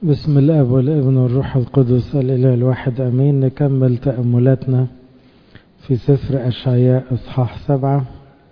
بسم الاب والابن والروح القدس الاله الواحد امين نكمل تاملاتنا في سفر اشعياء اصحاح سبعه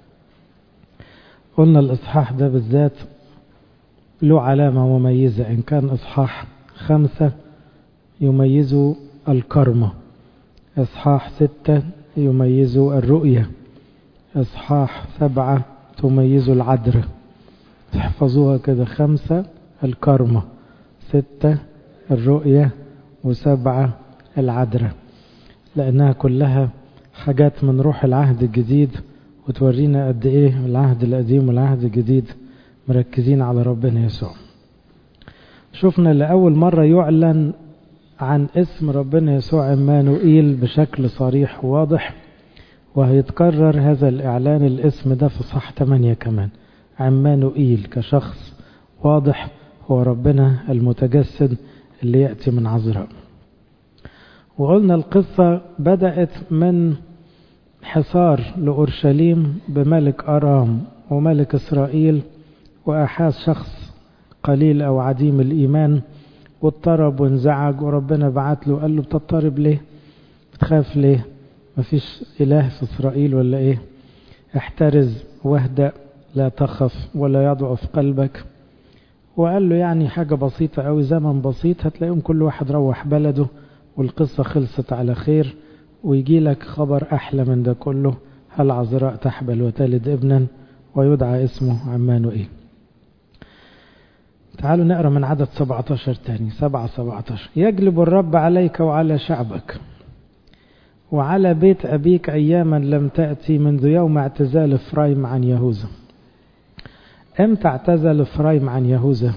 قلنا الاصحاح ده بالذات له علامه مميزه ان كان اصحاح خمسه يميزه الكرمه اصحاح سته يميزه الرؤيه اصحاح سبعه تميزه العذراء تحفظوها كده خمسه الكرمه ستة الرؤية وسبعة العذراء لأنها كلها حاجات من روح العهد الجديد وتورينا قد إيه العهد القديم والعهد الجديد مركزين على ربنا يسوع شفنا لأول مرة يعلن عن اسم ربنا يسوع عمانوئيل بشكل صريح وواضح وهيتكرر هذا الإعلان الاسم ده في صح 8 كمان عمانوئيل كشخص واضح هو ربنا المتجسد اللي يأتي من عذراء وقلنا القصة بدأت من حصار لأورشليم بملك أرام وملك إسرائيل وأحاز شخص قليل أو عديم الإيمان واضطرب وانزعج وربنا بعت له قال له بتضطرب ليه بتخاف ليه مفيش إله في إسرائيل ولا إيه احترز واهدأ لا تخف ولا يضعف قلبك وقال له يعني حاجة بسيطة أوي زمن بسيط هتلاقيهم كل واحد روح بلده والقصة خلصت على خير ويجي لك خبر أحلى من ده كله هل عذراء تحبل وتلد ابنا ويدعى اسمه عمانوئيل تعالوا نقرا من عدد 17 تاني 7 17 يجلب الرب عليك وعلى شعبك وعلى بيت أبيك أياما لم تأتي منذ يوم اعتزال إفرايم عن يهوذا امتى اعتزل افرايم عن يهوذا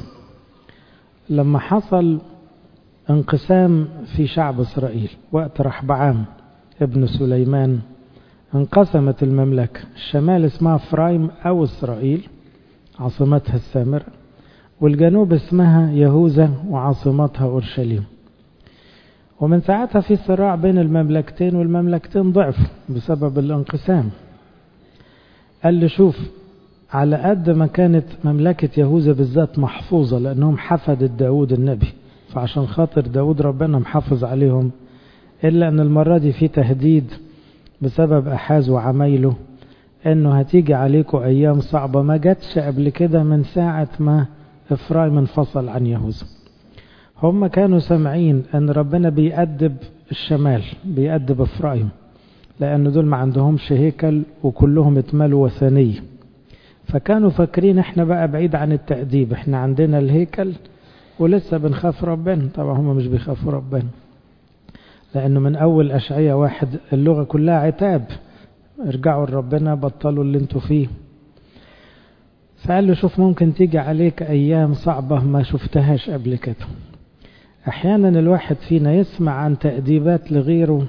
لما حصل انقسام في شعب اسرائيل وقت رحبعام ابن سليمان انقسمت المملكة الشمال اسمها افرايم او اسرائيل عاصمتها السامرة والجنوب اسمها يهوذا وعاصمتها اورشليم ومن ساعتها في صراع بين المملكتين والمملكتين ضعفوا بسبب الانقسام قال لي شوف على قد ما كانت مملكة يهوذا بالذات محفوظة لأنهم حفدت داود النبي فعشان خاطر داود ربنا محافظ عليهم إلا أن المرة دي في تهديد بسبب أحاز وعمايله أنه هتيجي عليكم أيام صعبة ما جاتش قبل كده من ساعة ما إفرايم انفصل عن يهوذا هم كانوا سامعين أن ربنا بيأدب الشمال بيأدب إفرايم لأن دول ما عندهمش هيكل وكلهم اتملوا وثنيه فكانوا فاكرين احنا بقى بعيد عن التأديب احنا عندنا الهيكل ولسه بنخاف ربنا طبعا هم مش بيخافوا ربنا لأنه من أول أشعية واحد اللغة كلها عتاب ارجعوا لربنا بطلوا اللي انتوا فيه فقال له شوف ممكن تيجي عليك أيام صعبة ما شفتهاش قبل كده أحيانا الواحد فينا يسمع عن تأديبات لغيره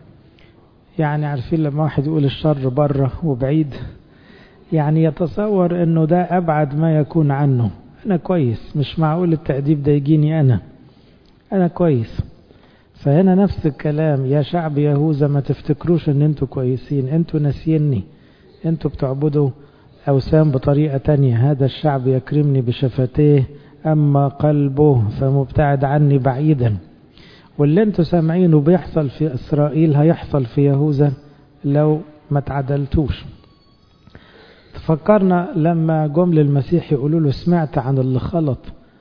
يعني عارفين لما واحد يقول الشر بره وبعيد يعني يتصور انه ده ابعد ما يكون عنه انا كويس مش معقول التأديب ده يجيني انا انا كويس فهنا نفس الكلام يا شعب يهوذا ما تفتكروش ان انتوا كويسين انتوا ناسيني انتوا بتعبدوا اوثان بطريقة تانية هذا الشعب يكرمني بشفتيه اما قلبه فمبتعد عني بعيدا واللي انتوا سامعينه بيحصل في اسرائيل هيحصل في يهوذا لو ما تعدلتوش تفكرنا لما جم للمسيح يقولوا له سمعت عن اللي خلط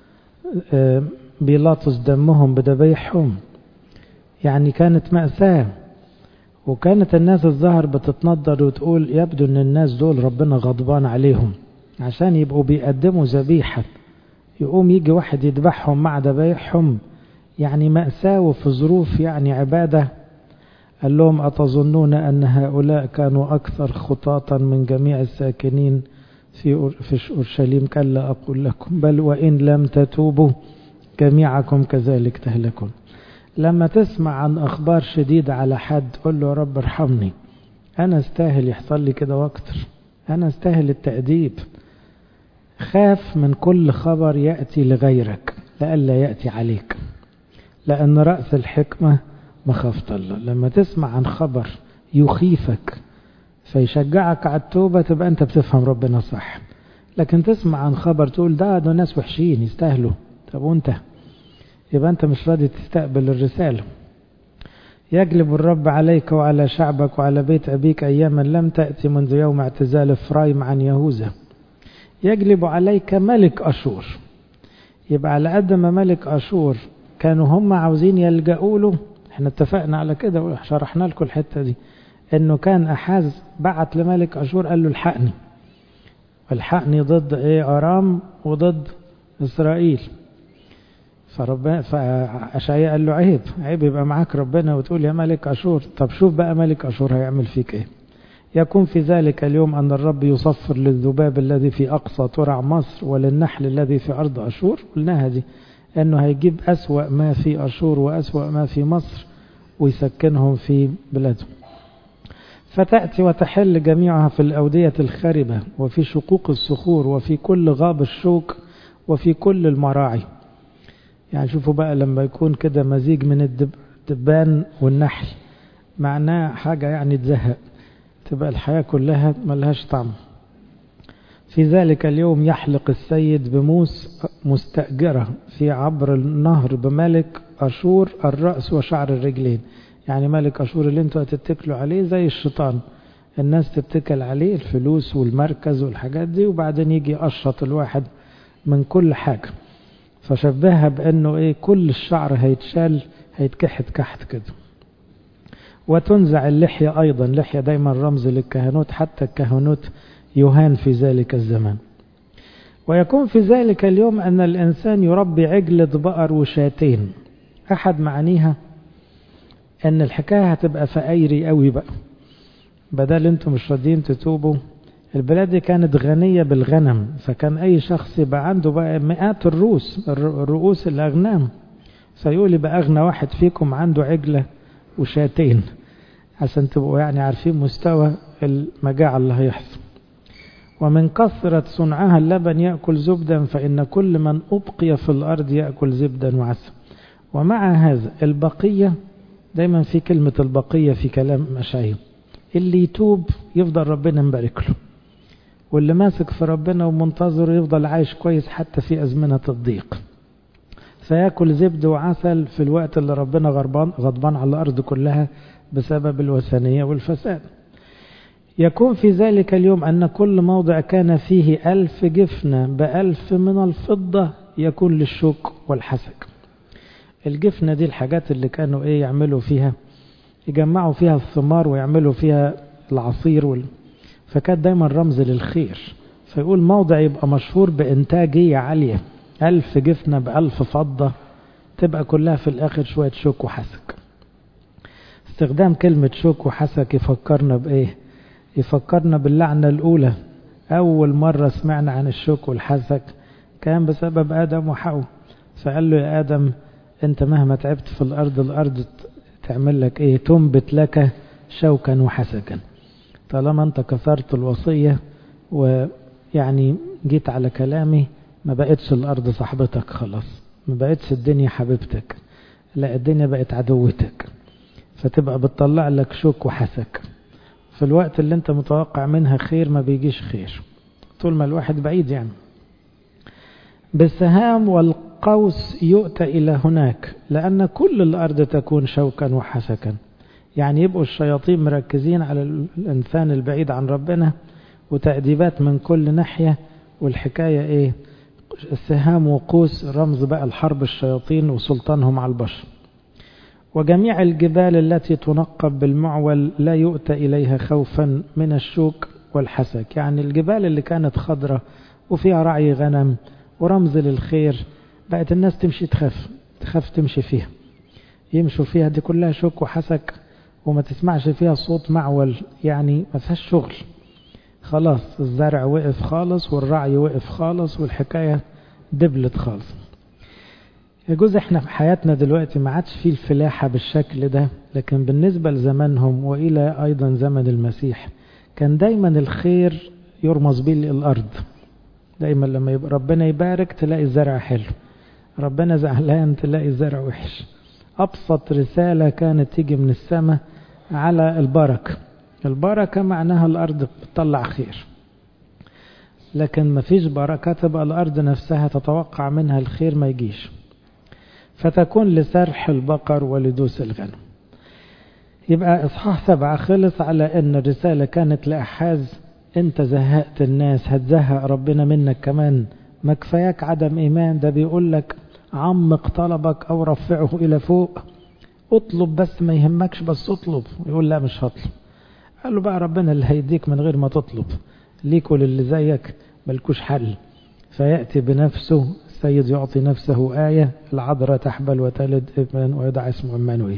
بيلاطس دمهم بذبايحهم يعني كانت مأساة وكانت الناس الظهر بتتنضر وتقول يبدو ان الناس دول ربنا غضبان عليهم عشان يبقوا بيقدموا ذبيحة يقوم يجي واحد يذبحهم مع ذبايحهم يعني مأساة وفي ظروف يعني عبادة قال لهم أتظنون أن هؤلاء كانوا أكثر خطاطا من جميع الساكنين في في أورشليم كلا أقول لكم بل وإن لم تتوبوا جميعكم كذلك تهلكون لما تسمع عن أخبار شديدة على حد قل له يا رب ارحمني أنا استاهل يحصل لي كده وأكتر أنا استاهل التأديب خاف من كل خبر يأتي لغيرك لئلا يأتي عليك لأن رأس الحكمة مخافة الله لما تسمع عن خبر يخيفك فيشجعك على التوبة تبقى أنت بتفهم ربنا صح لكن تسمع عن خبر تقول ده ده ناس وحشين يستاهلوا طب وانت يبقى أنت مش راضي تستقبل الرسالة يجلب الرب عليك وعلى شعبك وعلى بيت أبيك أياما لم تأتي منذ يوم اعتزال إفرايم عن يهوذا يجلب عليك ملك أشور يبقى على قد ما ملك أشور كانوا هم عاوزين يلجأوا له احنا اتفقنا على كده وشرحنا لكم الحتة دي انه كان أحاز بعت لملك أشور قال له الحقني الحقني ضد ايه أرام وضد إسرائيل فربنا فأشعياء قال له عيب عيب يبقى معاك ربنا وتقول يا ملك أشور طب شوف بقى ملك أشور هيعمل فيك ايه يكون في ذلك اليوم أن الرب يصفر للذباب الذي في أقصى ترع مصر وللنحل الذي في أرض أشور قلناها دي أنه هيجيب أسوأ ما في أشور وأسوأ ما في مصر ويسكنهم في بلادهم فتأتي وتحل جميعها في الأودية الخربة وفي شقوق الصخور وفي كل غاب الشوك وفي كل المراعي يعني شوفوا بقى لما يكون كده مزيج من الدبان والنحل معناه حاجة يعني تزهق تبقى الحياة كلها ملهاش طعم في ذلك اليوم يحلق السيد بموس مستأجرة في عبر النهر بملك أشور الرأس وشعر الرجلين يعني ملك أشور اللي انتوا هتتكلوا عليه زي الشيطان الناس تتكل عليه الفلوس والمركز والحاجات دي وبعدين يجي يقشط الواحد من كل حاجة فشبهها بأنه ايه كل الشعر هيتشال هيتكحت كحت كده وتنزع اللحية أيضا لحية دايما رمز للكهنوت حتى الكهنوت يهان في ذلك الزمان ويكون في ذلك اليوم أن الإنسان يربي عجلة بقر وشاتين أحد معانيها أن الحكاية هتبقى فقيري قوي بقى بدل أنتم مش راضيين تتوبوا البلاد دي كانت غنية بالغنم فكان أي شخص يبقى عنده بقى مئات الرؤوس الرؤوس الأغنام فيقول يبقى أغنى واحد فيكم عنده عجلة وشاتين عشان تبقوا يعني عارفين مستوى المجاعة اللي هيحصل ومن كثرة صنعها اللبن يأكل زبدا فإن كل من أبقي في الأرض يأكل زبدا وعسل ومع هذا البقية دايما في كلمة البقية في كلام مشايخ اللي يتوب يفضل ربنا مبارك له واللي ماسك في ربنا ومنتظر يفضل عايش كويس حتى في أزمنة الضيق فياكل زبد وعسل في الوقت اللي ربنا غضبان غضبان على الأرض كلها بسبب الوثنية والفساد يكون في ذلك اليوم أن كل موضع كان فيه ألف جفنة بألف من الفضة يكون للشوك والحسك الجفنة دي الحاجات اللي كانوا إيه يعملوا فيها يجمعوا فيها الثمار ويعملوا فيها العصير وال... فكانت دايما رمز للخير فيقول موضع يبقى مشهور بإنتاجية عالية ألف جفنة بألف فضة تبقى كلها في الآخر شوية شوك وحسك استخدام كلمة شوك وحسك يفكرنا بإيه يفكرنا باللعنة الأولى أول مرة سمعنا عن الشوك والحسك كان بسبب آدم وحواء فقال له يا آدم أنت مهما تعبت في الأرض الأرض تعمل لك إيه تنبت لك شوكا وحسكا طالما أنت كسرت الوصية ويعني جيت على كلامي ما بقتش الأرض صاحبتك خلاص ما بقتش الدنيا حبيبتك لا الدنيا بقت عدوتك فتبقى بتطلع لك شوك وحسك في الوقت اللي انت متوقع منها خير ما بيجيش خير طول ما الواحد بعيد يعني بالسهام والقوس يؤتى إلى هناك لأن كل الأرض تكون شوكا وحسكا يعني يبقوا الشياطين مركزين على الإنسان البعيد عن ربنا وتأديبات من كل ناحية والحكاية إيه السهام وقوس رمز بقى الحرب الشياطين وسلطانهم على البشر وجميع الجبال التي تنقب بالمعول لا يؤتى إليها خوفا من الشوك والحسك يعني الجبال اللي كانت خضرة وفيها رعي غنم ورمز للخير بقت الناس تمشي تخاف تخاف تمشي فيها يمشوا فيها دي كلها شوك وحسك وما تسمعش فيها صوت معول يعني ما فيهاش شغل خلاص الزرع وقف خالص والرعي وقف خالص والحكاية دبلت خالص يجوز احنا في حياتنا دلوقتي ما عادش فيه الفلاحة بالشكل ده لكن بالنسبة لزمانهم وإلى أيضا زمن المسيح كان دايما الخير يرمز به للأرض دايما لما يبقى ربنا يبارك تلاقي الزرع حلو ربنا زعلان تلاقي الزرع وحش أبسط رسالة كانت تيجي من السماء على البركة البركة معناها الأرض بتطلع خير لكن ما فيش بركة تبقى الأرض نفسها تتوقع منها الخير ما يجيش فتكون لسرح البقر ولدوس الغنم يبقى إصحاح سبعة خلص على أن الرسالة كانت لأحاز أنت زهقت الناس هتزهق ربنا منك كمان ما كفاياك عدم إيمان ده بيقول لك عمق طلبك أو رفعه إلى فوق اطلب بس ما يهمكش بس اطلب يقول لا مش هطلب قال له بقى ربنا اللي هيديك من غير ما تطلب ليك وللي زيك ملكوش حل فيأتي بنفسه السيد يعطي نفسه آية العذراء تحبل وتلد ابنا ويدعى اسمه عمانويل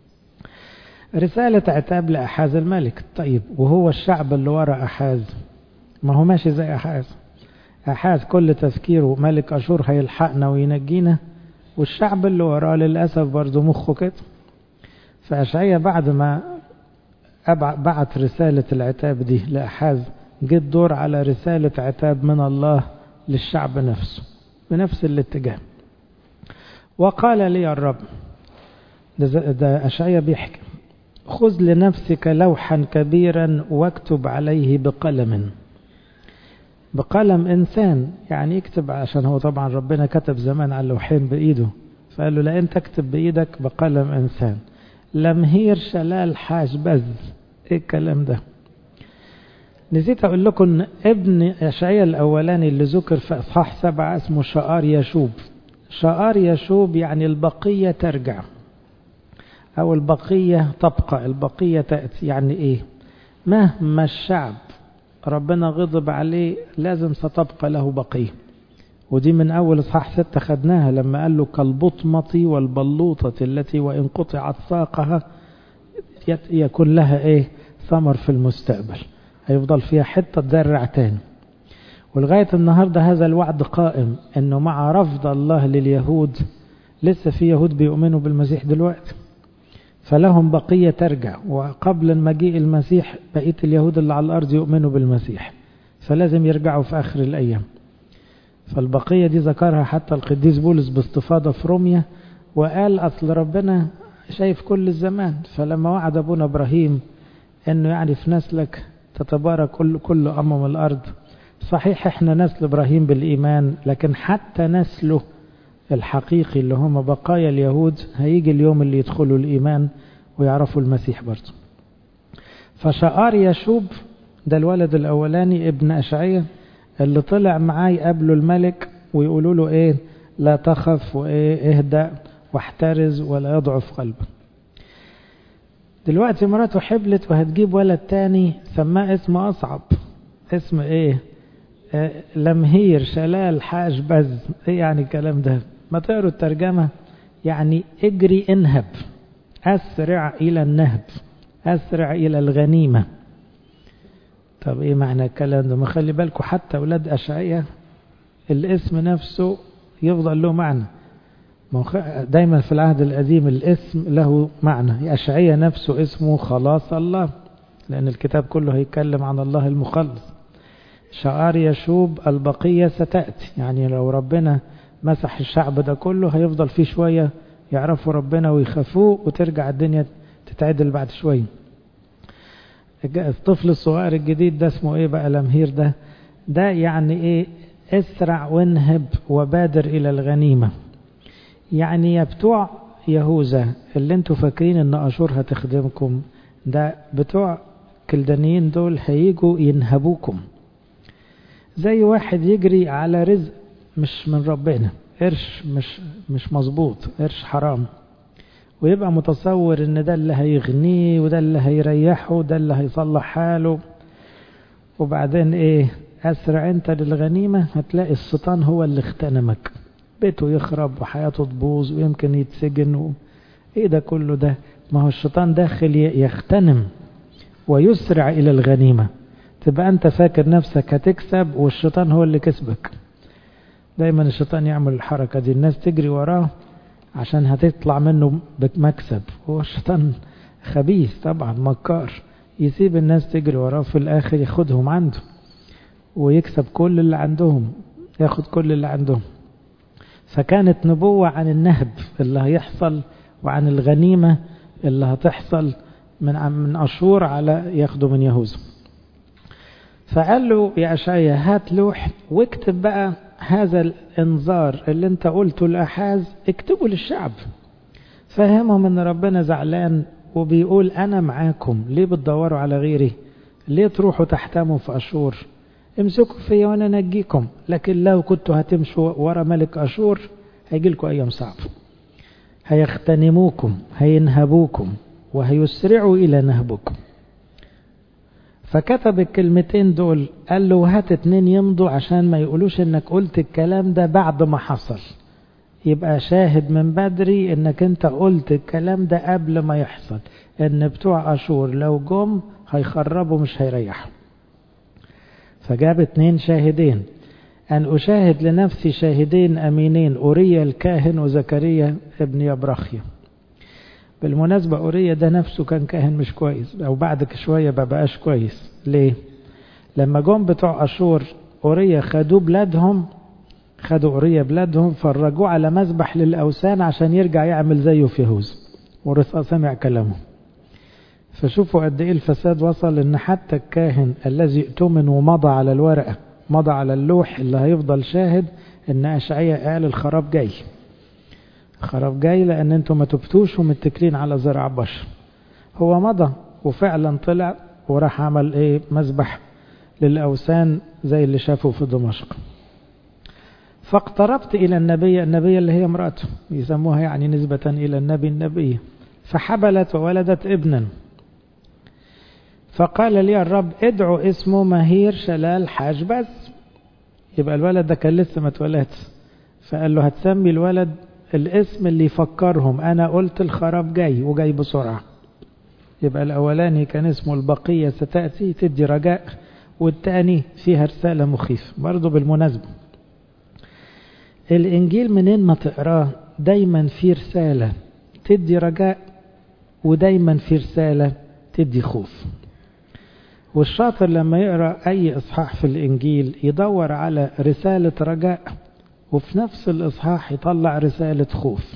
رسالة عتاب لأحاز الملك طيب وهو الشعب اللي ورا أحاز ما هو ماشي زي أحاز أحاز كل تفكيره ملك أشور هيلحقنا وينجينا والشعب اللي وراه للأسف برضه مخه كده فأشعية بعد ما بعت رسالة العتاب دي لأحاز جه الدور على رسالة عتاب من الله للشعب نفسه بنفس الاتجاه وقال لي الرب ده, ده أشعية بيحكي خذ لنفسك لوحا كبيرا واكتب عليه بقلم بقلم إنسان يعني يكتب عشان هو طبعا ربنا كتب زمان على اللوحين بإيده فقال له لا أنت اكتب بإيدك بقلم إنسان لمهير شلال حاج بز إيه الكلام ده نسيت أقول لكم ابن أشعية الأولاني اللي ذكر في إصحاح سبعة اسمه شعار يشوب شعار يشوب يعني البقية ترجع أو البقية تبقى البقية تأتي يعني إيه مهما الشعب ربنا غضب عليه لازم ستبقى له بقية ودي من أول إصحاح ستة خدناها لما قال له كالبطمة والبلوطة التي وإن قطعت ساقها يكون لها إيه ثمر في المستقبل هيفضل فيها حتة تزرع تاني ولغاية النهاردة هذا الوعد قائم أنه مع رفض الله لليهود لسه في يهود بيؤمنوا بالمسيح دلوقتي فلهم بقية ترجع وقبل مجيء المسيح بقية اليهود اللي على الأرض يؤمنوا بالمسيح فلازم يرجعوا في آخر الأيام فالبقية دي ذكرها حتى القديس بولس باستفاضة في روميا وقال أصل ربنا شايف كل الزمان فلما وعد أبونا إبراهيم أنه يعني في نسلك تتبارك كل, كل أمم الأرض صحيح احنا نسل إبراهيم بالإيمان لكن حتى نسله الحقيقي اللي هم بقايا اليهود هيجي اليوم اللي يدخلوا الإيمان ويعرفوا المسيح برضه فشعار يشوب ده الولد الأولاني ابن أشعية اللي طلع معاه يقابله الملك ويقولوا له ايه لا تخف وايه اهدأ واحترز ولا يضعف قلبك دلوقتي مراته حبلت وهتجيب ولد تاني سماه اسم أصعب اسم ايه آه لمهير شلال حاج بز ايه يعني الكلام ده ما تقروا الترجمة يعني اجري انهب اسرع الى النهب اسرع الى الغنيمة طب ايه معنى الكلام ده ما خلي بالكم حتى اولاد اشعية الاسم نفسه يفضل له معنى دايما في العهد القديم الاسم له معنى أشعية نفسه اسمه خلاص الله لأن الكتاب كله هيتكلم عن الله المخلص شعار يشوب البقية ستأتي يعني لو ربنا مسح الشعب ده كله هيفضل فيه شوية يعرفوا ربنا ويخافوه وترجع الدنيا تتعدل بعد شوية الطفل الصغير الجديد ده اسمه ايه بقى لمهير ده ده يعني ايه اسرع وانهب وبادر الى الغنيمه يعني يا بتوع يهوذا اللي انتوا فاكرين ان اشور هتخدمكم ده بتوع كلدانيين دول هيجوا ينهبوكم زي واحد يجري على رزق مش من ربنا قرش مش مش مظبوط قرش حرام ويبقى متصور ان ده اللي هيغنيه وده اللي هيريحه وده اللي هيصلح حاله وبعدين ايه اسرع انت للغنيمة هتلاقي الشيطان هو اللي اغتنمك بيته يخرب وحياته تبوظ ويمكن يتسجن و... ايه ده كله ده ما هو الشيطان داخل يغتنم ويسرع الى الغنيمة تبقى انت فاكر نفسك هتكسب والشيطان هو اللي كسبك دايما الشيطان يعمل الحركة دي الناس تجري وراه عشان هتطلع منه بمكسب هو الشيطان خبيث طبعا مكار يسيب الناس تجري وراه في الاخر ياخدهم عنده ويكسب كل اللي عندهم ياخد كل اللي عندهم فكانت نبوة عن النهب اللي هيحصل وعن الغنيمة اللي هتحصل من من أشور على ياخده من يهوذا فقال له يا أشعيا هات لوح واكتب بقى هذا الانذار اللي انت قلته لأحاز اكتبه للشعب فهمهم ان ربنا زعلان وبيقول انا معاكم ليه بتدوروا على غيري ليه تروحوا تحتموا في اشور امسكوا فيا وانا نجيكم لكن لو كنتوا هتمشوا ورا ملك اشور هيجي لكم ايام صعبه هيغتنموكم هينهبوكم وهيسرعوا الى نهبكم فكتب الكلمتين دول قال له هات اتنين يمضوا عشان ما يقولوش انك قلت الكلام ده بعد ما حصل يبقى شاهد من بدري انك انت قلت الكلام ده قبل ما يحصل ان بتوع اشور لو جم هيخربوا مش هيريحوا فجاب اتنين شاهدين ان اشاهد لنفسي شاهدين امينين اوريا الكاهن وزكريا ابن يبرخيا بالمناسبة أوريا ده نفسه كان كاهن مش كويس أو بعد شوية ما بقاش كويس ليه؟ لما جم بتوع أشور أوريا خدوه بلادهم خدوا أوريا بلادهم فرجوه على مذبح للأوثان عشان يرجع يعمل زيه في هوز ورثا سمع كلامه فشوفوا قد إيه الفساد وصل إن حتى الكاهن الذي ائتمن ومضى على الورقة مضى على اللوح اللي هيفضل شاهد إن أشعياء قال الخراب جاي خراب جاي لأن انتم ما تبتوش ومتكلين على زرع بشر هو مضى وفعلا طلع وراح عمل ايه مذبح للأوثان زي اللي شافه في دمشق فاقتربت إلى النبي النبي اللي هي امرأته يسموها يعني نسبة إلى النبي النبي فحبلت وولدت ابنا فقال لي الرب ادعو اسمه مهير شلال حاج بس يبقى الولد ده كان لسه ما اتولدش فقال له هتسمي الولد الاسم اللي يفكرهم انا قلت الخراب جاي وجاي بسرعة يبقى الاولاني كان اسمه البقية ستأتي تدي رجاء والتاني فيها رسالة مخيفة برضو بالمناسبة الانجيل منين ما تقراه دايما في رسالة تدي رجاء ودايما في رسالة تدي خوف والشاطر لما يقرأ أي إصحاح في الإنجيل يدور على رسالة رجاء وفي نفس الإصحاح يطلع رسالة خوف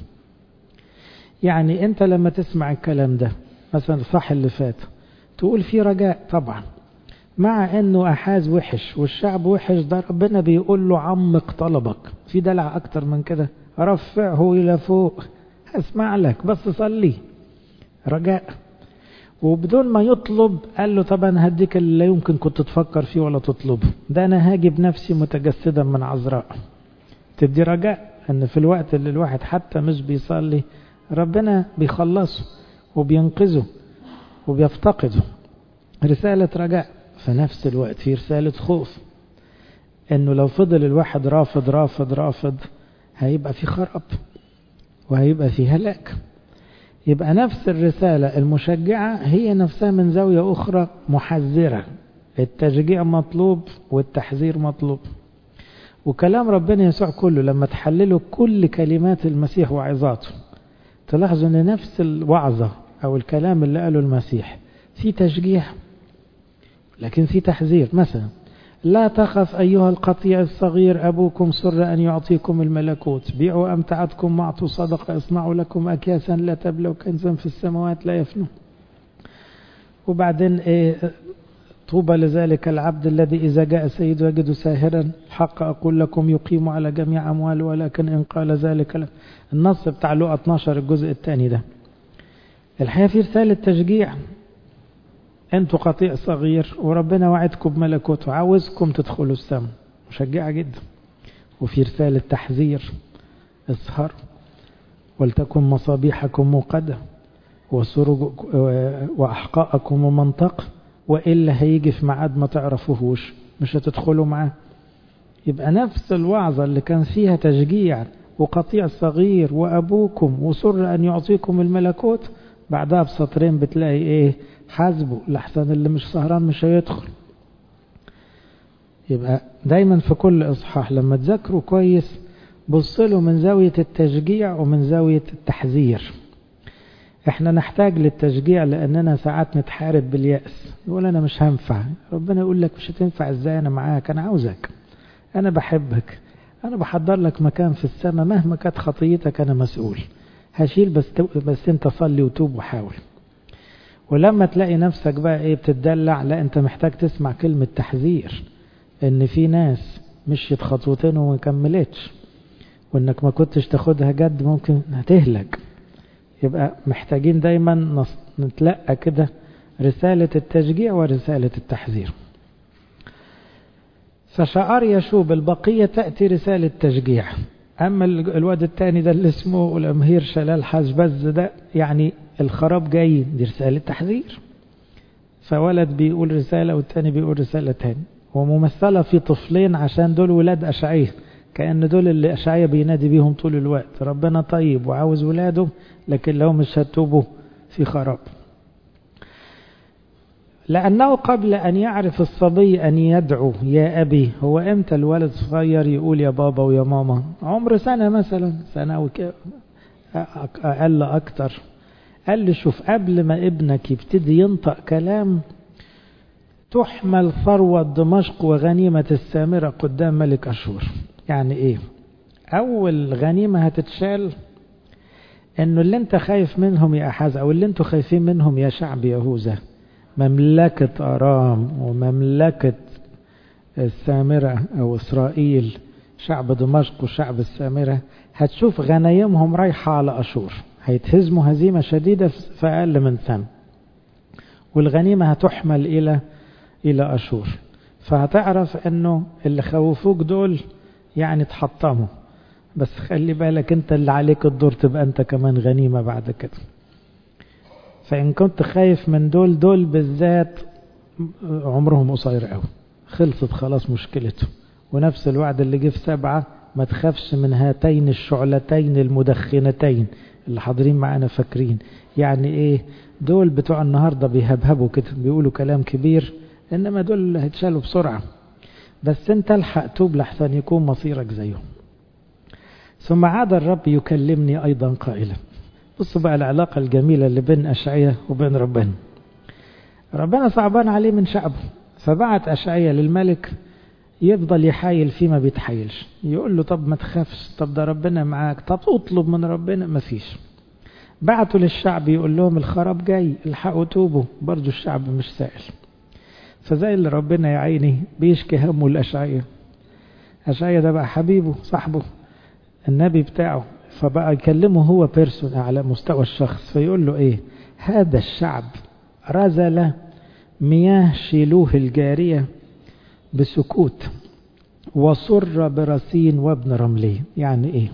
يعني أنت لما تسمع الكلام ده مثلا الإصحاح اللي فات تقول في رجاء طبعا مع أنه أحاز وحش والشعب وحش ده ربنا بيقول له عمق طلبك في دلع أكتر من كده رفعه إلى فوق أسمع لك بس صلي رجاء وبدون ما يطلب قال له طب انا هديك اللي لا يمكن كنت تفكر فيه ولا تطلبه ده انا هاجي بنفسي متجسدا من عذراء تدي رجاء ان في الوقت اللي الواحد حتى مش بيصلي ربنا بيخلصه وبينقذه وبيفتقده رسالة رجاء في نفس الوقت في رسالة خوف انه لو فضل الواحد رافض رافض رافض هيبقى في خراب وهيبقى في هلاك يبقى نفس الرسالة المشجعة هي نفسها من زاوية أخرى محذرة التشجيع مطلوب والتحذير مطلوب وكلام ربنا يسوع كله لما تحللوا كل كلمات المسيح وعظاته تلاحظوا ان نفس الوعظة او الكلام اللي قاله المسيح في تشجيع لكن في تحذير مثلا لا تخف أيها القطيع الصغير أبوكم سر أن يعطيكم الملكوت بيعوا أمتعتكم واعطوا صدقة اصنعوا لكم أكياسا لا تبلوا كنزا في السماوات لا يفنوا وبعدين إيه طوبى لذلك العبد الذي إذا جاء سيد يجد ساهرا حق أقول لكم يقيم على جميع أمواله ولكن إن قال ذلك النص بتاع لقى 12 الجزء الثاني ده الحقيقة في رسالة تشجيع انتوا قطيع صغير وربنا وعدكم بملكوته عاوزكم تدخلوا السماء مشجعة جدا وفي رسالة تحذير اسهروا ولتكن مصابيحكم موقدة وسرج وأحقاءكم ومنطق وإلا هيجي في ميعاد ما تعرفوهوش مش هتدخلوا معاه يبقى نفس الوعظة اللي كان فيها تشجيع وقطيع صغير وأبوكم وسر أن يعطيكم الملكوت بعدها بسطرين بتلاقي إيه حاسبه لحسن اللي مش سهران مش هيدخل يبقى دايما في كل إصحاح لما تذاكروا كويس بصلوا من زاوية التشجيع ومن زاوية التحذير احنا نحتاج للتشجيع لاننا ساعات نتحارب باليأس يقول انا مش هنفع ربنا يقول لك مش هتنفع ازاي انا معاك انا عاوزك انا بحبك انا بحضر لك مكان في السماء مهما كانت خطيتك انا مسؤول هشيل بس بس انت صلي وتوب وحاول ولما تلاقي نفسك بقى ايه بتدلع لا انت محتاج تسمع كلمة تحذير ان في ناس مشيت خطوتين وما كملتش وانك ما كنتش تاخدها جد ممكن هتهلك يبقى محتاجين دايما نتلقى كده رسالة التشجيع ورسالة التحذير فشعار يشوب البقية تأتي رسالة تشجيع أما الواد التاني ده اللي اسمه الأمهير شلال حزبز ده يعني الخراب جاي دي رسالة تحذير فولد بيقول رسالة والتاني بيقول رسالة تاني وممثلة في طفلين عشان دول ولاد أشعية كأن دول اللي أشعية بينادي بيهم طول الوقت ربنا طيب وعاوز ولاده لكن لو مش هتوبوا في خراب لأنه قبل أن يعرف الصبي أن يدعو يا أبي هو إمتى الولد صغير يقول يا بابا ويا ماما عمر سنة مثلا سنة أو أقل أكتر قال لي شوف قبل ما ابنك يبتدي ينطق كلام تحمل ثروة دمشق وغنيمة السامرة قدام ملك أشور يعني إيه أول غنيمة هتتشال إنه اللي أنت خايف منهم يا أحاز أو اللي أنتوا خايفين منهم يا شعب يهوذا مملكة أرام ومملكة السامرة أو إسرائيل شعب دمشق وشعب السامرة هتشوف غنايمهم رايحة على أشور هيتهزموا هزيمة شديدة في أقل من سنة والغنيمة هتحمل إلى إلى أشور فهتعرف أنه اللي خوفوك دول يعني تحطموا بس خلي بالك أنت اللي عليك الدور تبقى أنت كمان غنيمة بعد كده فإن كنت خايف من دول دول بالذات عمرهم قصير قوي خلصت خلاص مشكلته ونفس الوعد اللي جه في سبعة ما تخافش من هاتين الشعلتين المدخنتين اللي حاضرين معانا فاكرين يعني ايه دول بتوع النهاردة بيهبهبوا كده بيقولوا كلام كبير انما دول اللي هيتشالوا بسرعة بس انت الحق توب لحسن يكون مصيرك زيهم ثم عاد الرب يكلمني ايضا قائلا بصوا بقى العلاقة الجميلة اللي بين أشعية وبين ربنا ربنا صعبان عليه من شعبه فبعت أشعية للملك يفضل يحايل فيه ما بيتحايلش يقول له طب ما تخافش طب ده ربنا معاك طب اطلب من ربنا ما فيش بعتوا للشعب يقول لهم الخراب جاي الحقوا توبوا برضو الشعب مش سائل فزي اللي ربنا يا عيني بيشكي همه الأشعية أشعية ده بقى حبيبه صاحبه النبي بتاعه فبقى يكلمه هو بيرسون على مستوى الشخص فيقول له ايه هذا الشعب رزل مياه شيلوه الجارية بسكوت وصر برسين وابن رملي يعني ايه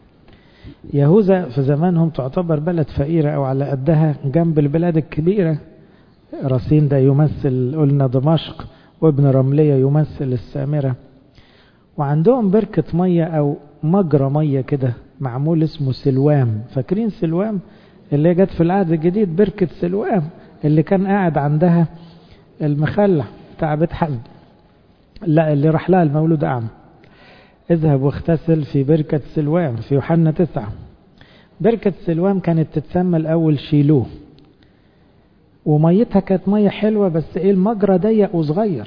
يهوذا في زمانهم تعتبر بلد فقيرة او على قدها جنب البلاد الكبيرة رسين ده يمثل قلنا دمشق وابن رملية يمثل السامرة وعندهم بركة مية او مجرى مية كده معمول اسمه سلوام فاكرين سلوام اللي جت في العهد الجديد بركة سلوام اللي كان قاعد عندها المخلع بتاع بيت حزم لا اللي راح لها المولود أعمى اذهب واغتسل في بركة سلوام في يوحنا تسعة بركة سلوام كانت تتسمى الأول شيلوه وميتها كانت مية حلوة بس ايه المجرى ضيق وصغير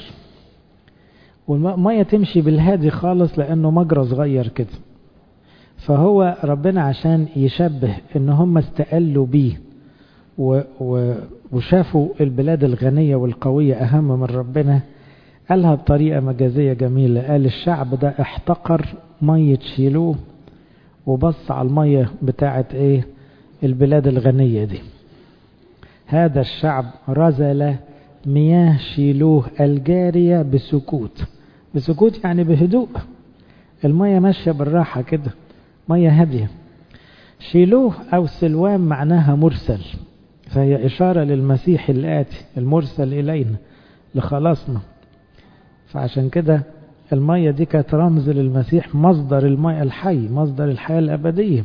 والمية تمشي بالهادي خالص لأنه مجرى صغير كده فهو ربنا عشان يشبه ان هم استقلوا بيه و و وشافوا البلاد الغنية والقوية أهم من ربنا قالها بطريقة مجازية جميلة قال الشعب ده احتقر مية شيلوه وبص على المية بتاعت ايه البلاد الغنية دي هذا الشعب رزل مياه شيلوه الجارية بسكوت بسكوت يعني بهدوء المية ماشية بالراحة كده مية هادية شيلوه أو سلوان معناها مرسل فهي إشارة للمسيح الآتي المرسل إلينا لخلاصنا فعشان كده المية دي كانت رمز للمسيح مصدر المية الحي مصدر الحياة الأبدية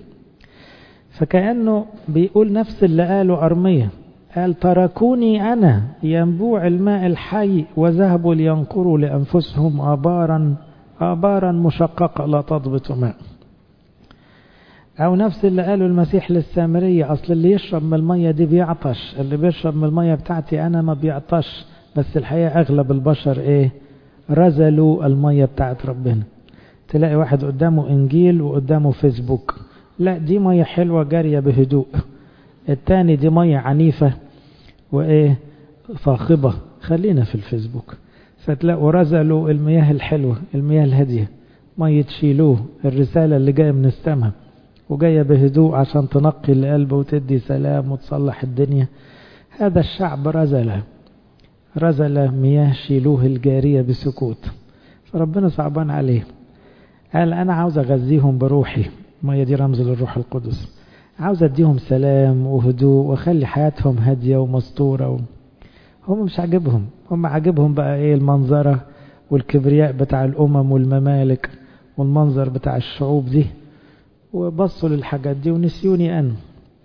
فكأنه بيقول نفس اللي قاله أرمية قال تركوني أنا ينبوع الماء الحي وذهبوا لينقروا لأنفسهم آبارا آبارا مشققة لا تضبط ماء أو نفس اللي قاله المسيح للسامرية أصل اللي يشرب من المية دي بيعطش اللي بيشرب من المية بتاعتي أنا ما بيعطش بس الحقيقة أغلب البشر إيه رزلوا المية بتاعت ربنا تلاقي واحد قدامه إنجيل وقدامه فيسبوك لا دي مية حلوة جارية بهدوء التاني دي مية عنيفة وإيه صاخبة خلينا في الفيسبوك فتلاقوا رزلوا المياه الحلوة المياه الهادية مية شيلوه الرسالة اللي جاية من السماء وجاية بهدوء عشان تنقي القلب وتدي سلام وتصلح الدنيا هذا الشعب رزل رزل مياه شيلوه الجارية بسكوت فربنا صعبان عليه قال أنا عاوز أغذيهم بروحي مية دي رمز للروح القدس عاوز أديهم سلام وهدوء وأخلي حياتهم هادية ومستورة و... هم مش عاجبهم هم عاجبهم بقى إيه المنظرة والكبرياء بتاع الأمم والممالك والمنظر بتاع الشعوب دي وبصوا للحاجات دي ونسيوني أنا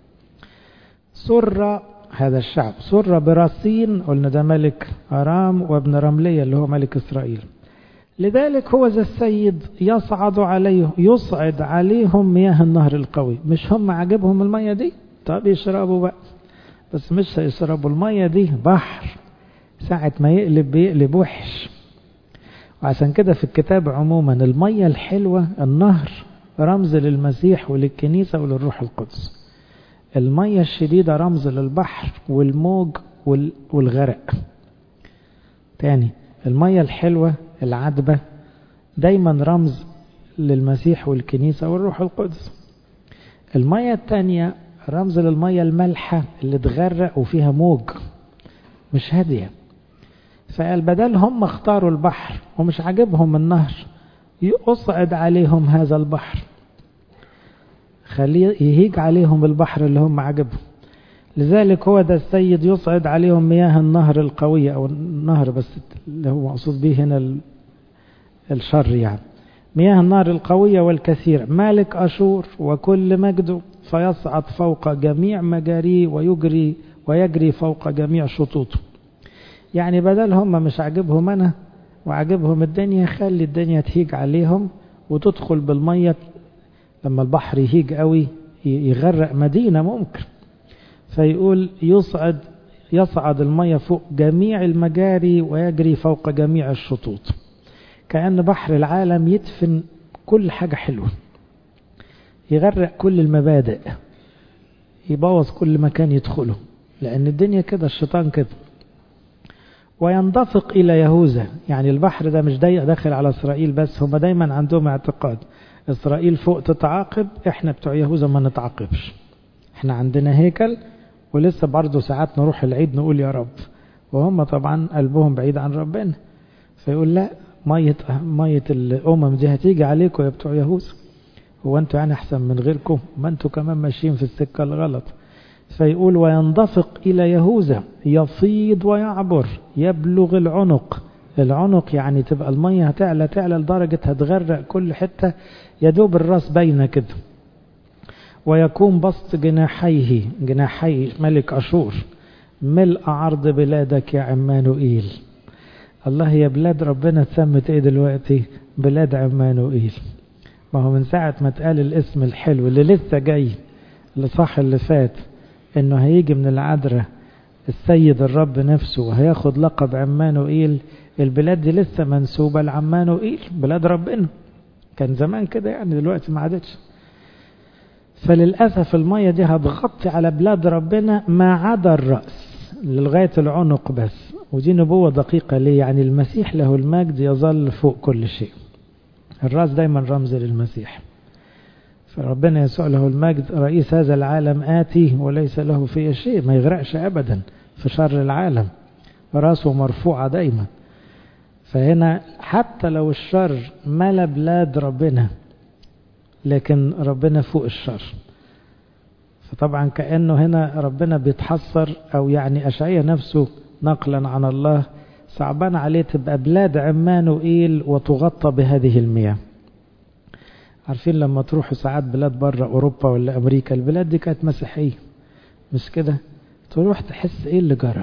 سر هذا الشعب سر براسين قلنا ده ملك أرام وابن رملية اللي هو ملك إسرائيل لذلك هو ذا السيد يصعد عليه يصعد عليهم مياه النهر القوي مش هم عاجبهم المية دي طب يشربوا بقى بس مش هيشربوا المية دي بحر ساعة ما يقلب بيقلب وحش وعشان كده في الكتاب عموما المية الحلوة النهر رمز للمسيح وللكنيسة وللروح القدس المية الشديدة رمز للبحر والموج والغرق تاني المية الحلوة العذبة دايما رمز للمسيح والكنيسة والروح القدس المية التانية رمز للمية المالحة اللي تغرق وفيها موج مش هادية فقال بدل هم اختاروا البحر ومش عاجبهم النهر يصعد عليهم هذا البحر خليه يهيج عليهم البحر اللي هم عاجبهم لذلك هو ده السيد يصعد عليهم مياه النهر القوية أو النهر بس اللي هو مقصود به هنا الشر يعني مياه النهر القوية والكثيرة مالك أشور وكل مجده فيصعد فوق جميع مجاريه ويجري ويجري فوق جميع شطوطه يعني بدل هم مش عاجبهم أنا وعاجبهم الدنيا خلي الدنيا تهيج عليهم وتدخل بالمية لما البحر يهيج قوي يغرق مدينة ممكن فيقول يصعد يصعد المية فوق جميع المجاري ويجري فوق جميع الشطوط كأن بحر العالم يدفن كل حاجة حلوة يغرق كل المبادئ يبوظ كل مكان يدخله لأن الدنيا كده الشيطان كده ويندفق إلى يهوذا يعني البحر ده مش ضيق داخل على إسرائيل بس هم دايما عندهم اعتقاد إسرائيل فوق تتعاقب إحنا بتوع يهوذا ما نتعاقبش إحنا عندنا هيكل ولسه برضه ساعات نروح العيد نقول يا رب وهم طبعا قلبهم بعيد عن ربنا فيقول لا مية مية الأمم دي هتيجي عليكم يا بتوع يهوذا هو أنتوا يعني أحسن من غيركم ما أنتوا كمان ماشيين في السكة الغلط فيقول ويندفق إلى يهوذا يفيض ويعبر يبلغ العنق العنق يعني تبقى المية هتعلى تعلى لدرجة هتغرق كل حتة يدوب الراس باينة كده ويكون بسط جناحيه جناحي ملك أشور ملء عرض بلادك يا عمانوئيل الله يا بلاد ربنا اتسمت ايه دلوقتي بلاد عمانوئيل ما هو من ساعة ما اتقال الاسم الحلو اللي لسه جاي اللي صح اللي فات انه هيجي من العذراء السيد الرب نفسه وهياخد لقب عمانوئيل البلاد دي لسه منسوبة لعمانوئيل بلاد ربنا كان زمان كده يعني دلوقتي ما عادتش فللأسف المية دي هتغطي على بلاد ربنا ما عدا الرأس لغاية العنق بس ودي نبوة دقيقة ليه يعني المسيح له المجد يظل فوق كل شيء الرأس دايما رمز للمسيح فربنا يسوع له المجد رئيس هذا العالم آتي وليس له فيه شيء ما يغرقش أبدا في شر العالم راسه مرفوعة دايما فهنا حتى لو الشر ملا بلاد ربنا لكن ربنا فوق الشر فطبعا كأنه هنا ربنا بيتحسر أو يعني أشعية نفسه نقلا عن الله صعبان عليه تبقى بلاد عمان وإيل وتغطى بهذه المياه عارفين لما تروحوا ساعات بلاد بره أوروبا ولا أمريكا البلاد دي كانت مسيحية مش كده تروح تحس إيه اللي جرى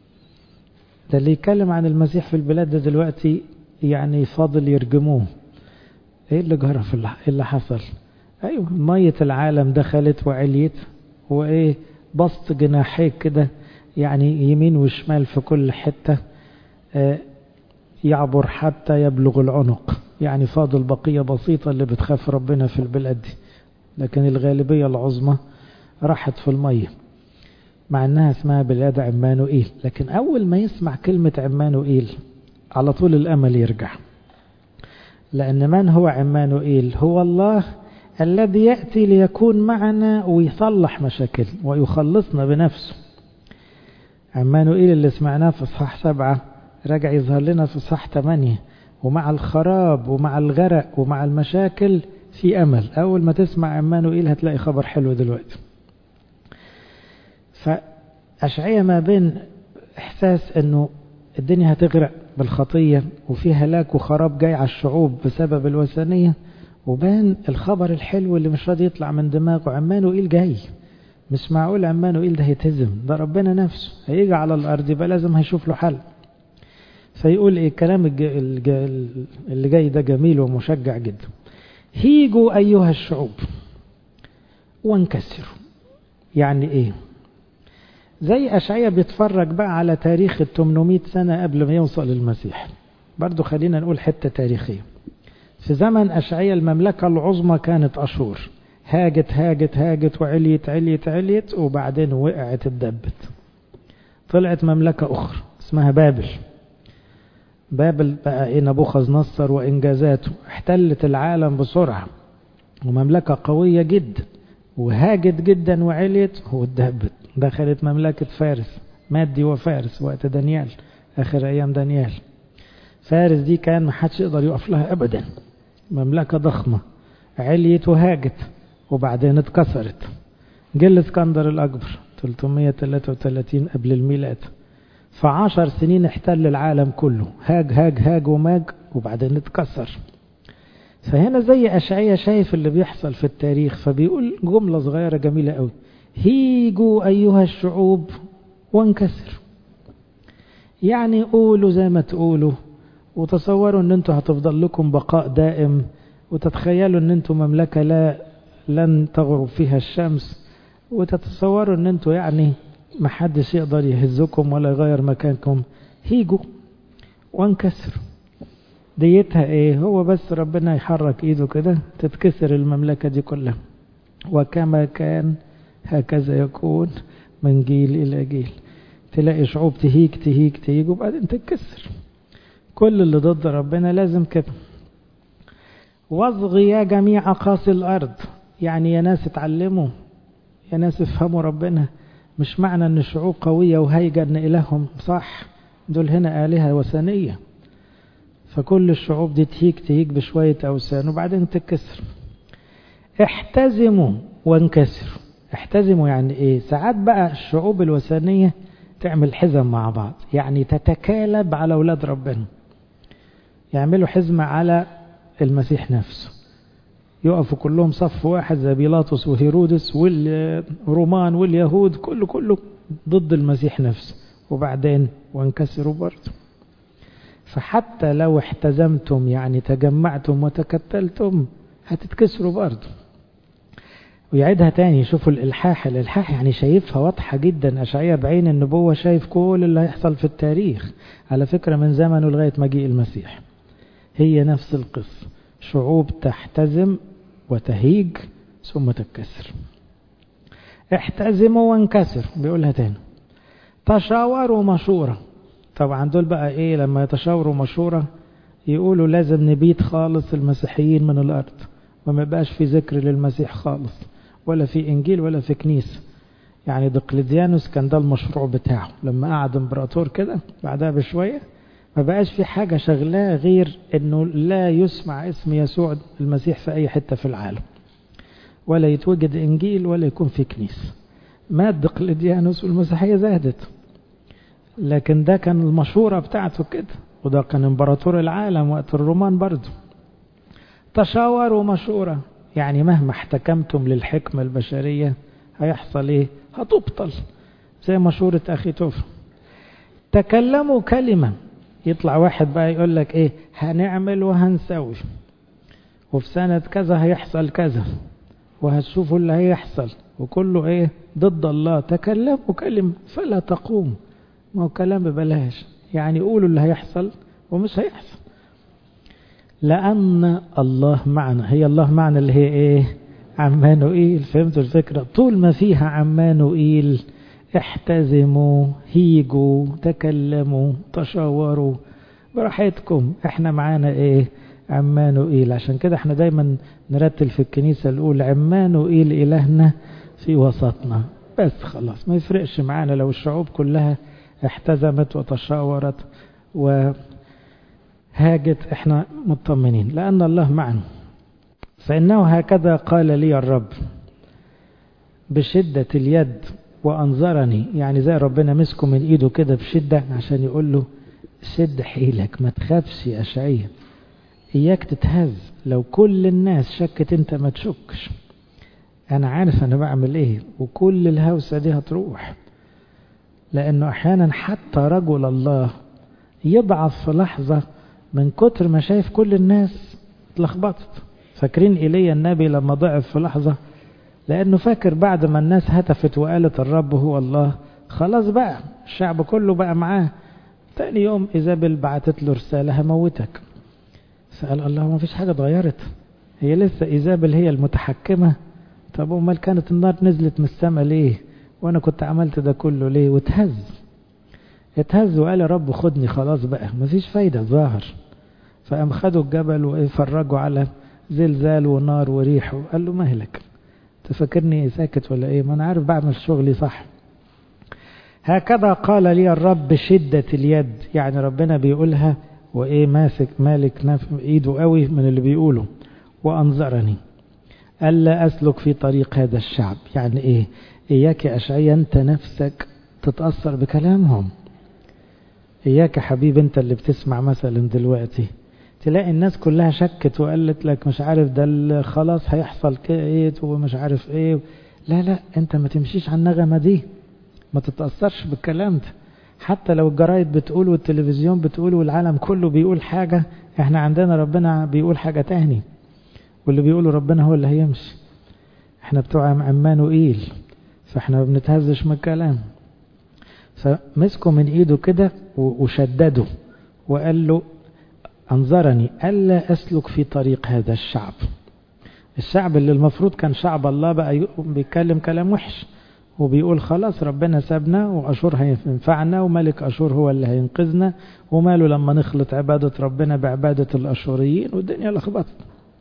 ده اللي يتكلم عن المسيح في البلاد ده دلوقتي يعني فاضل يرجموه ايه اللي جرى في اللي حصل ايوه مية العالم دخلت وعليت وايه بسط جناحيك كده يعني يمين وشمال في كل حتة آه يعبر حتى يبلغ العنق يعني فاضل بقية بسيطة اللي بتخاف ربنا في البلاد دي لكن الغالبية العظمى راحت في المية مع انها اسمها بلاد عمانوئيل لكن اول ما يسمع كلمة عمانوئيل على طول الأمل يرجع لأن من هو عمانوئيل هو الله الذي يأتي ليكون معنا ويصلح مشاكل ويخلصنا بنفسه عمانوئيل اللي سمعناه في صحاح سبعة رجع يظهر لنا في صحاح ثمانية ومع الخراب ومع الغرق ومع المشاكل في أمل أول ما تسمع عمانوئيل هتلاقي خبر حلو دلوقتي فأشعية ما بين إحساس أنه الدنيا هتغرق بالخطية وفي هلاك وخراب جاي على الشعوب بسبب الوثنية وبان الخبر الحلو اللي مش راضي يطلع من دماغه عمانوئيل جاي مش معقول عمانوئيل ده هيتهزم ده ربنا نفسه هيجي على الأرض يبقى لازم هيشوف له حل فيقول ايه الكلام اللي جاي ده جميل ومشجع جدا هيجوا أيها الشعوب وانكسروا يعني ايه زي أشعية بيتفرج بقى على تاريخ ال 800 سنة قبل ما يوصل المسيح برضو خلينا نقول حتة تاريخية في زمن أشعية المملكة العظمى كانت أشور هاجت هاجت هاجت وعليت عليت عليت وبعدين وقعت اتدبت طلعت مملكة أخرى اسمها بابل بابل بقى ايه نبوخذ نصر وإنجازاته احتلت العالم بسرعة ومملكة قوية جدا وهاجت جدا وعليت واتدهبت دخلت مملكة فارس مادي وفارس وقت دانيال آخر أيام دانيال فارس دي كان محدش يقدر يقف لها أبدا مملكة ضخمة عليت وهاجت وبعدين اتكسرت جه الاسكندر الأكبر 333 قبل الميلاد فعشر سنين احتل العالم كله هاج هاج هاج وماج وبعدين اتكسر فهنا زي أشعية شايف اللي بيحصل في التاريخ فبيقول جملة صغيرة جميلة قوي هيجوا أيها الشعوب وانكسر يعني قولوا زي ما تقولوا وتصوروا ان انتوا هتفضل لكم بقاء دائم وتتخيلوا ان انتوا مملكة لا لن تغرب فيها الشمس وتتصوروا ان انتوا يعني محدش يقدر يهزكم ولا يغير مكانكم هيجوا وانكسروا ديتها ايه هو بس ربنا يحرك ايده كده تتكسر المملكة دي كلها وكما كان هكذا يكون من جيل إلى جيل تلاقي شعوب تهيج تهيج تهيج وبعدين تتكسر كل اللي ضد ربنا لازم كده واصغي يا جميع قاسي الأرض يعني يا ناس اتعلموا يا ناس افهموا ربنا مش معنى ان الشعوب قوية وهيجة ان إلههم صح دول هنا آلهة وثنية فكل الشعوب دي تهيج تهيج بشوية أوثان وبعدين تتكسر احتزموا وانكسروا احتزموا يعني ايه ساعات بقى الشعوب الوثنية تعمل حزم مع بعض يعني تتكالب على أولاد ربنا يعملوا حزمة على المسيح نفسه يقفوا كلهم صف واحد زي بيلاطس وهيرودس والرومان واليهود كله كله ضد المسيح نفسه وبعدين وانكسروا برضه فحتى لو احتزمتم يعني تجمعتم وتكتلتم هتتكسروا برضه ويعيدها تاني شوفوا الإلحاح الإلحاح يعني شايفها واضحة جدا أشعية بعين النبوة شايف كل اللي هيحصل في التاريخ على فكرة من زمنه لغاية مجيء المسيح هي نفس القصة شعوب تحتزم وتهيج ثم تتكسر احتزموا وانكسر بيقولها تاني تشاوروا مشورة طبعا دول بقى ايه لما يتشاوروا مشورة يقولوا لازم نبيت خالص المسيحيين من الأرض وما يبقاش في ذكر للمسيح خالص ولا في إنجيل ولا في كنيسة يعني دقلديانوس كان ده المشروع بتاعه لما قعد امبراطور كده بعدها بشوية ما بقاش في حاجة شغلاه غير انه لا يسمع اسم يسوع المسيح في اي حتة في العالم ولا يتوجد انجيل ولا يكون في كنيسة مات دقلديانوس والمسيحية زادت لكن ده كان المشورة بتاعته كده وده كان امبراطور العالم وقت الرومان برضه تشاوروا مشورة يعني مهما احتكمتم للحكمة البشرية هيحصل ايه هتبطل زي مشورة اخي توفى تكلموا كلمة يطلع واحد بقى يقول لك ايه هنعمل وهنسوي وفي سنة كذا هيحصل كذا وهتشوفوا اللي هيحصل وكله ايه ضد الله تكلموا كلمة فلا تقوم ما هو كلام ببلاش يعني قولوا اللي هيحصل ومش هيحصل لأن الله معنا هي الله معنا اللي هي ايه عمانوئيل فهمتوا الفكرة طول ما فيها عمانوئيل احتزموا هيجوا تكلموا تشاوروا براحتكم احنا معانا ايه عمانوئيل عشان كده احنا دايما نرتل في الكنيسة الأولى عمانوئيل إلهنا في وسطنا بس خلاص ما يفرقش معانا لو الشعوب كلها احتزمت وتشاورت وهاجت احنا مطمنين لأن الله معنا فإنه هكذا قال لي الرب بشدة اليد وأنظرني يعني زي ربنا مسكه من إيده كده بشدة عشان يقول له شد حيلك ما تخافش يا أشعية إياك تتهز لو كل الناس شكت أنت ما تشكش أنا عارف أنا بعمل إيه وكل الهوسة دي هتروح لأنه أحيانا حتى رجل الله يضعف في لحظة من كتر ما شايف كل الناس اتلخبطت فاكرين إيليا النبي لما ضعف في لحظة لأنه فاكر بعد ما الناس هتفت وقالت الرب هو الله خلاص بقى الشعب كله بقى معاه تاني يوم إيزابل بعتت له رسالة هموتك سأل الله ما فيش حاجة اتغيرت هي لسه إيزابل هي المتحكمة طب أمال كانت النار نزلت من السماء ليه وأنا كنت عملت ده كله ليه واتهز اتهز وقال يا رب خدني خلاص بقى مفيش فايدة ظاهر فقام خدوا الجبل وفرجوا على زلزال ونار وريح وقال له مهلك تفكرني ساكت ولا ايه ما انا عارف بعمل شغلي صح هكذا قال لي الرب بشدة اليد يعني ربنا بيقولها وايه ماسك مالك نف ايده قوي من اللي بيقوله وانظرني ألا أسلك في طريق هذا الشعب يعني ايه إياك يا أشعيا أنت نفسك تتأثر بكلامهم إياك يا حبيب أنت اللي بتسمع مثلا دلوقتي تلاقي الناس كلها شكت وقالت لك مش عارف ده خلاص هيحصل ايه ومش عارف ايه لا لا انت ما تمشيش على النغمة دي ما تتأثرش بالكلام ده حتى لو الجرايد بتقول والتلفزيون بتقول والعالم كله بيقول حاجة احنا عندنا ربنا بيقول حاجة تاني واللي بيقوله ربنا هو اللي هيمشي احنا بتوع عمانوئيل فاحنا ما بنتهزش من الكلام فمسكوا من ايده كده وشدده وقال له أنظرني ألا أسلك في طريق هذا الشعب الشعب اللي المفروض كان شعب الله بقى بيتكلم كلام وحش وبيقول خلاص ربنا سابنا وأشور هينفعنا وملك أشور هو اللي هينقذنا وماله لما نخلط عبادة ربنا بعبادة الأشوريين والدنيا لخبطت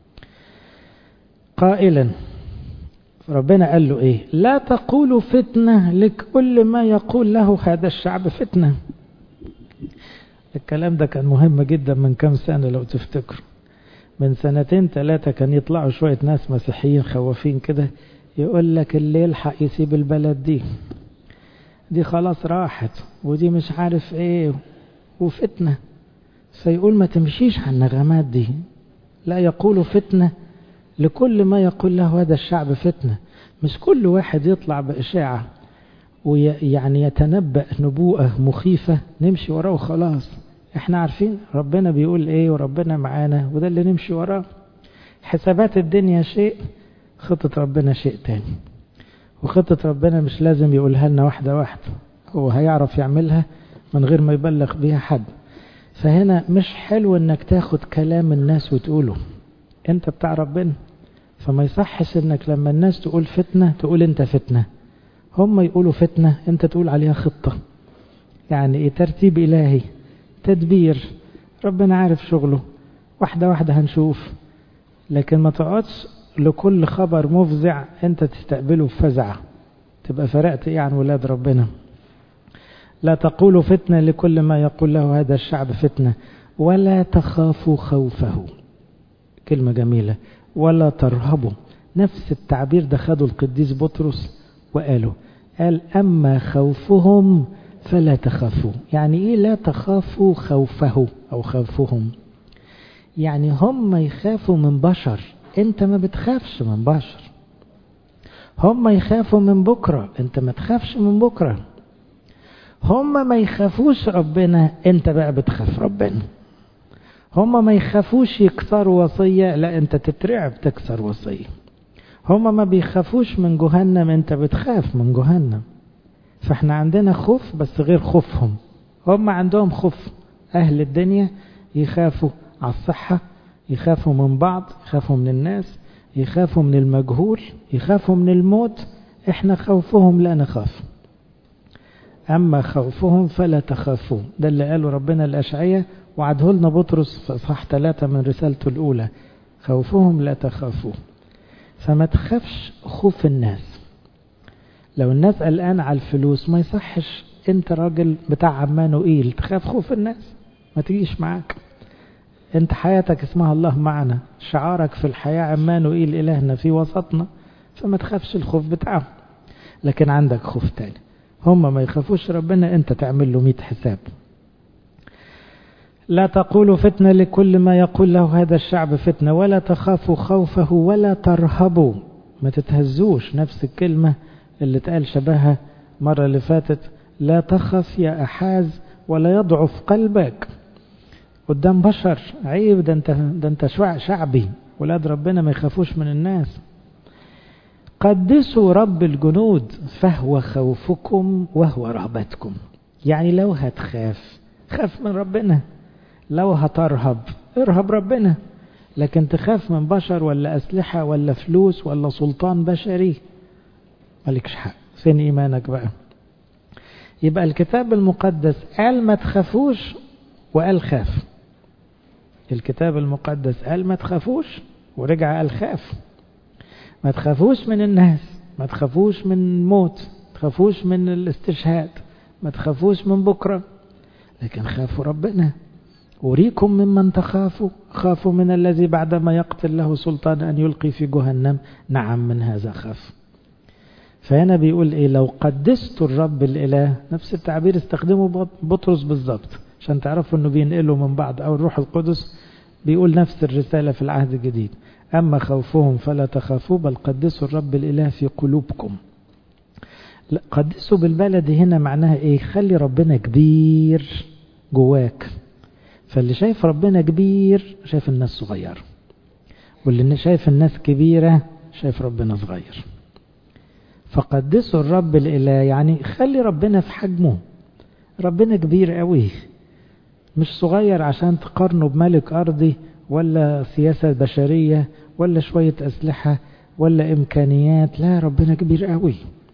قائلا ربنا قال له ايه لا تقولوا فتنة لكل ما يقول له هذا الشعب فتنة الكلام ده كان مهم جدا من كام سنة لو تفتكروا من سنتين ثلاثة كان يطلعوا شوية ناس مسيحيين خوافين كده يقول لك اللي يلحق يسيب البلد دي دي خلاص راحت ودي مش عارف ايه وفتنة فيقول ما تمشيش على النغمات دي لا يقول فتنة لكل ما يقول له هذا الشعب فتنة مش كل واحد يطلع بإشاعة ويعني يتنبأ نبوءة مخيفة نمشي وراه وخلاص احنا عارفين ربنا بيقول ايه وربنا معانا وده اللي نمشي وراه حسابات الدنيا شيء خطة ربنا شيء تاني وخطة ربنا مش لازم يقولها لنا واحدة واحدة هو هيعرف يعملها من غير ما يبلغ بيها حد فهنا مش حلو انك تاخد كلام الناس وتقوله انت بتاع ربنا فما يصحش انك لما الناس تقول فتنة تقول انت فتنة هم يقولوا فتنة انت تقول عليها خطة يعني ايه ترتيب الهي تدبير ربنا عارف شغله واحدة واحدة هنشوف لكن ما تقعدش لكل خبر مفزع انت تستقبله بفزعة تبقى فرقت ايه عن ولاد ربنا لا تقولوا فتنة لكل ما يقول له هذا الشعب فتنة ولا تخافوا خوفه كلمة جميلة ولا ترهبوا نفس التعبير ده خده القديس بطرس وقاله قال أما خوفهم فلا تخافوا يعني إيه لا تخافوا خوفه أو خوفهم يعني هم يخافوا من بشر أنت ما بتخافش من بشر هم يخافوا من بكرة أنت ما تخافش من بكرة هم ما يخافوش ربنا أنت بقى بتخاف ربنا هم ما يخافوش يكسروا وصية لا أنت تترعب تكسر وصية هم ما بيخافوش من جهنم أنت بتخاف من جهنم فاحنا عندنا خوف بس غير خوفهم هم عندهم خوف أهل الدنيا يخافوا على الصحة يخافوا من بعض يخافوا من الناس يخافوا من المجهول يخافوا من الموت احنا خوفهم لا نخاف أما خوفهم فلا تخافوا ده اللي قاله ربنا الأشعية وعده لنا بطرس في صح ثلاثة من رسالته الأولى خوفهم لا تخافوا فما تخافش خوف الناس لو الناس قلقان على الفلوس ما يصحش انت راجل بتاع عمانوئيل تخاف خوف الناس ما تجيش معاك انت حياتك اسمها الله معنا شعارك في الحياة عمانوئيل إلهنا في وسطنا فما تخافش الخوف بتاعهم لكن عندك خوف تاني هم ما يخافوش ربنا انت تعمل له مئة حساب لا تقولوا فتنة لكل ما يقول له هذا الشعب فتنة ولا تخافوا خوفه ولا ترهبوا ما تتهزوش نفس الكلمة اللي اتقال شبهها مرة اللي فاتت لا تخف يا أحاز ولا يضعف قلبك قدام بشر عيب ده انت ده انت شعبي ولاد ربنا ما يخافوش من الناس قدسوا رب الجنود فهو خوفكم وهو رهبتكم يعني لو هتخاف خاف من ربنا لو هترهب ارهب ربنا لكن تخاف من بشر ولا أسلحة ولا فلوس ولا سلطان بشري مالكش حق فين إيمانك بقى يبقى الكتاب المقدس قال ما تخافوش وقال خاف الكتاب المقدس قال ما تخافوش ورجع قال خاف ما تخافوش من الناس ما تخافوش من الموت ما تخافوش من الاستشهاد ما تخافوش من بكرة لكن خافوا ربنا أريكم ممن تخافوا خافوا من الذي بعدما يقتل له سلطان أن يلقي في جهنم نعم من هذا خاف فهنا بيقول إيه لو قدست الرب الإله نفس التعبير استخدمه بطرس بالظبط عشان تعرفوا أنه بينقلوا من بعض أو الروح القدس بيقول نفس الرسالة في العهد الجديد أما خوفهم فلا تخافوا بل قدسوا الرب الإله في قلوبكم قدسوا بالبلد هنا معناها إيه خلي ربنا كبير جواك فاللي شايف ربنا كبير شايف الناس صغير واللي شايف الناس كبيرة شايف ربنا صغير فقدسوا الرب الإله يعني خلي ربنا في حجمه ربنا كبير قوي مش صغير عشان تقارنه بملك أرضي ولا سياسة بشرية ولا شوية أسلحة ولا إمكانيات لا ربنا كبير قوي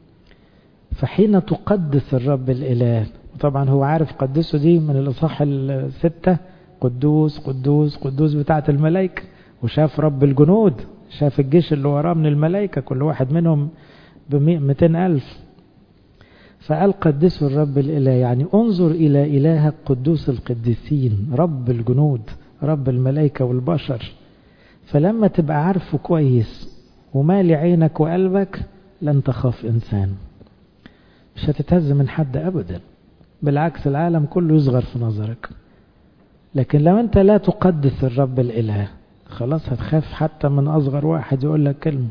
فحين تقدس الرب الإله طبعا هو عارف قدسه دي من الإصحاح الستة قدوس قدوس قدوس بتاعة الملائكة وشاف رب الجنود شاف الجيش اللي وراه من الملائكة كل واحد منهم بمئتين ألف فقال قدسوا الرب الإله يعني انظر إلى إلهك قدوس القديسين رب الجنود رب الملائكة والبشر فلما تبقى عارفه كويس ومالي عينك وقلبك لن تخاف إنسان مش هتتهز من حد أبدا بالعكس العالم كله يصغر في نظرك لكن لو أنت لا تقدس الرب الإله خلاص هتخاف حتى من أصغر واحد يقول لك كلمة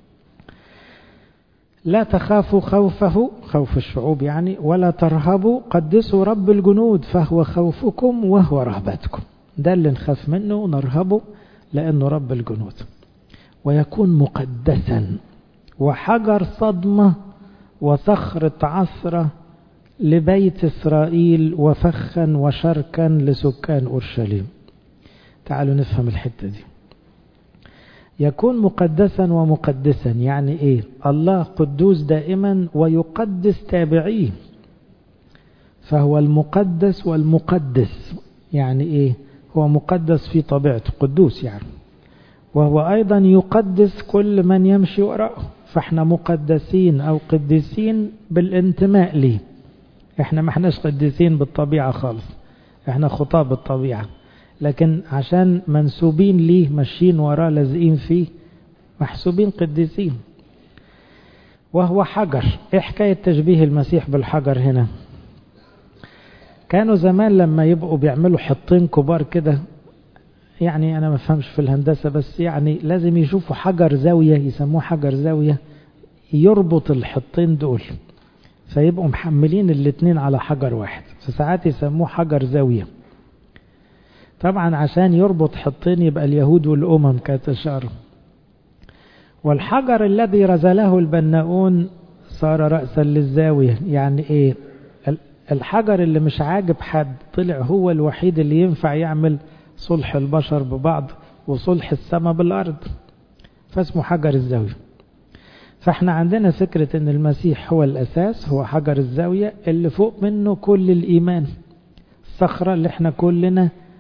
لا تخافوا خوفه خوف الشعوب يعني ولا ترهبوا قدسوا رب الجنود فهو خوفكم وهو رهبتكم ده اللي نخاف منه ونرهبه لأنه رب الجنود ويكون مقدسا وحجر صدمة وصخرة عصرة لبيت إسرائيل وفخا وشركا لسكان أورشليم تعالوا نفهم الحتة دي يكون مقدسا ومقدسا يعني ايه الله قدوس دائما ويقدس تابعيه فهو المقدس والمقدس يعني ايه هو مقدس في طبيعته قدوس يعني وهو ايضا يقدس كل من يمشي وراءه فاحنا مقدسين او قديسين بالانتماء ليه احنا ما احناش قديسين بالطبيعة خالص احنا خطاب بالطبيعة لكن عشان منسوبين ليه ماشيين وراه لازقين فيه محسوبين قديسين وهو حجر ايه حكاية تشبيه المسيح بالحجر هنا كانوا زمان لما يبقوا بيعملوا حطين كبار كده يعني انا ما فهمش في الهندسة بس يعني لازم يشوفوا حجر زاوية يسموه حجر زاوية يربط الحطين دول فيبقوا محملين الاتنين على حجر واحد فساعات يسموه حجر زاوية طبعا عشان يربط حطين يبقى اليهود والأمم كانت إشارة والحجر الذي رزله البناؤون صار رأسا للزاوية يعني إيه الحجر اللي مش عاجب حد طلع هو الوحيد اللي ينفع يعمل صلح البشر ببعض وصلح السماء بالأرض فاسمه حجر الزاوية فاحنا عندنا فكرة ان المسيح هو الأساس هو حجر الزاوية اللي فوق منه كل الإيمان الصخرة اللي احنا كلنا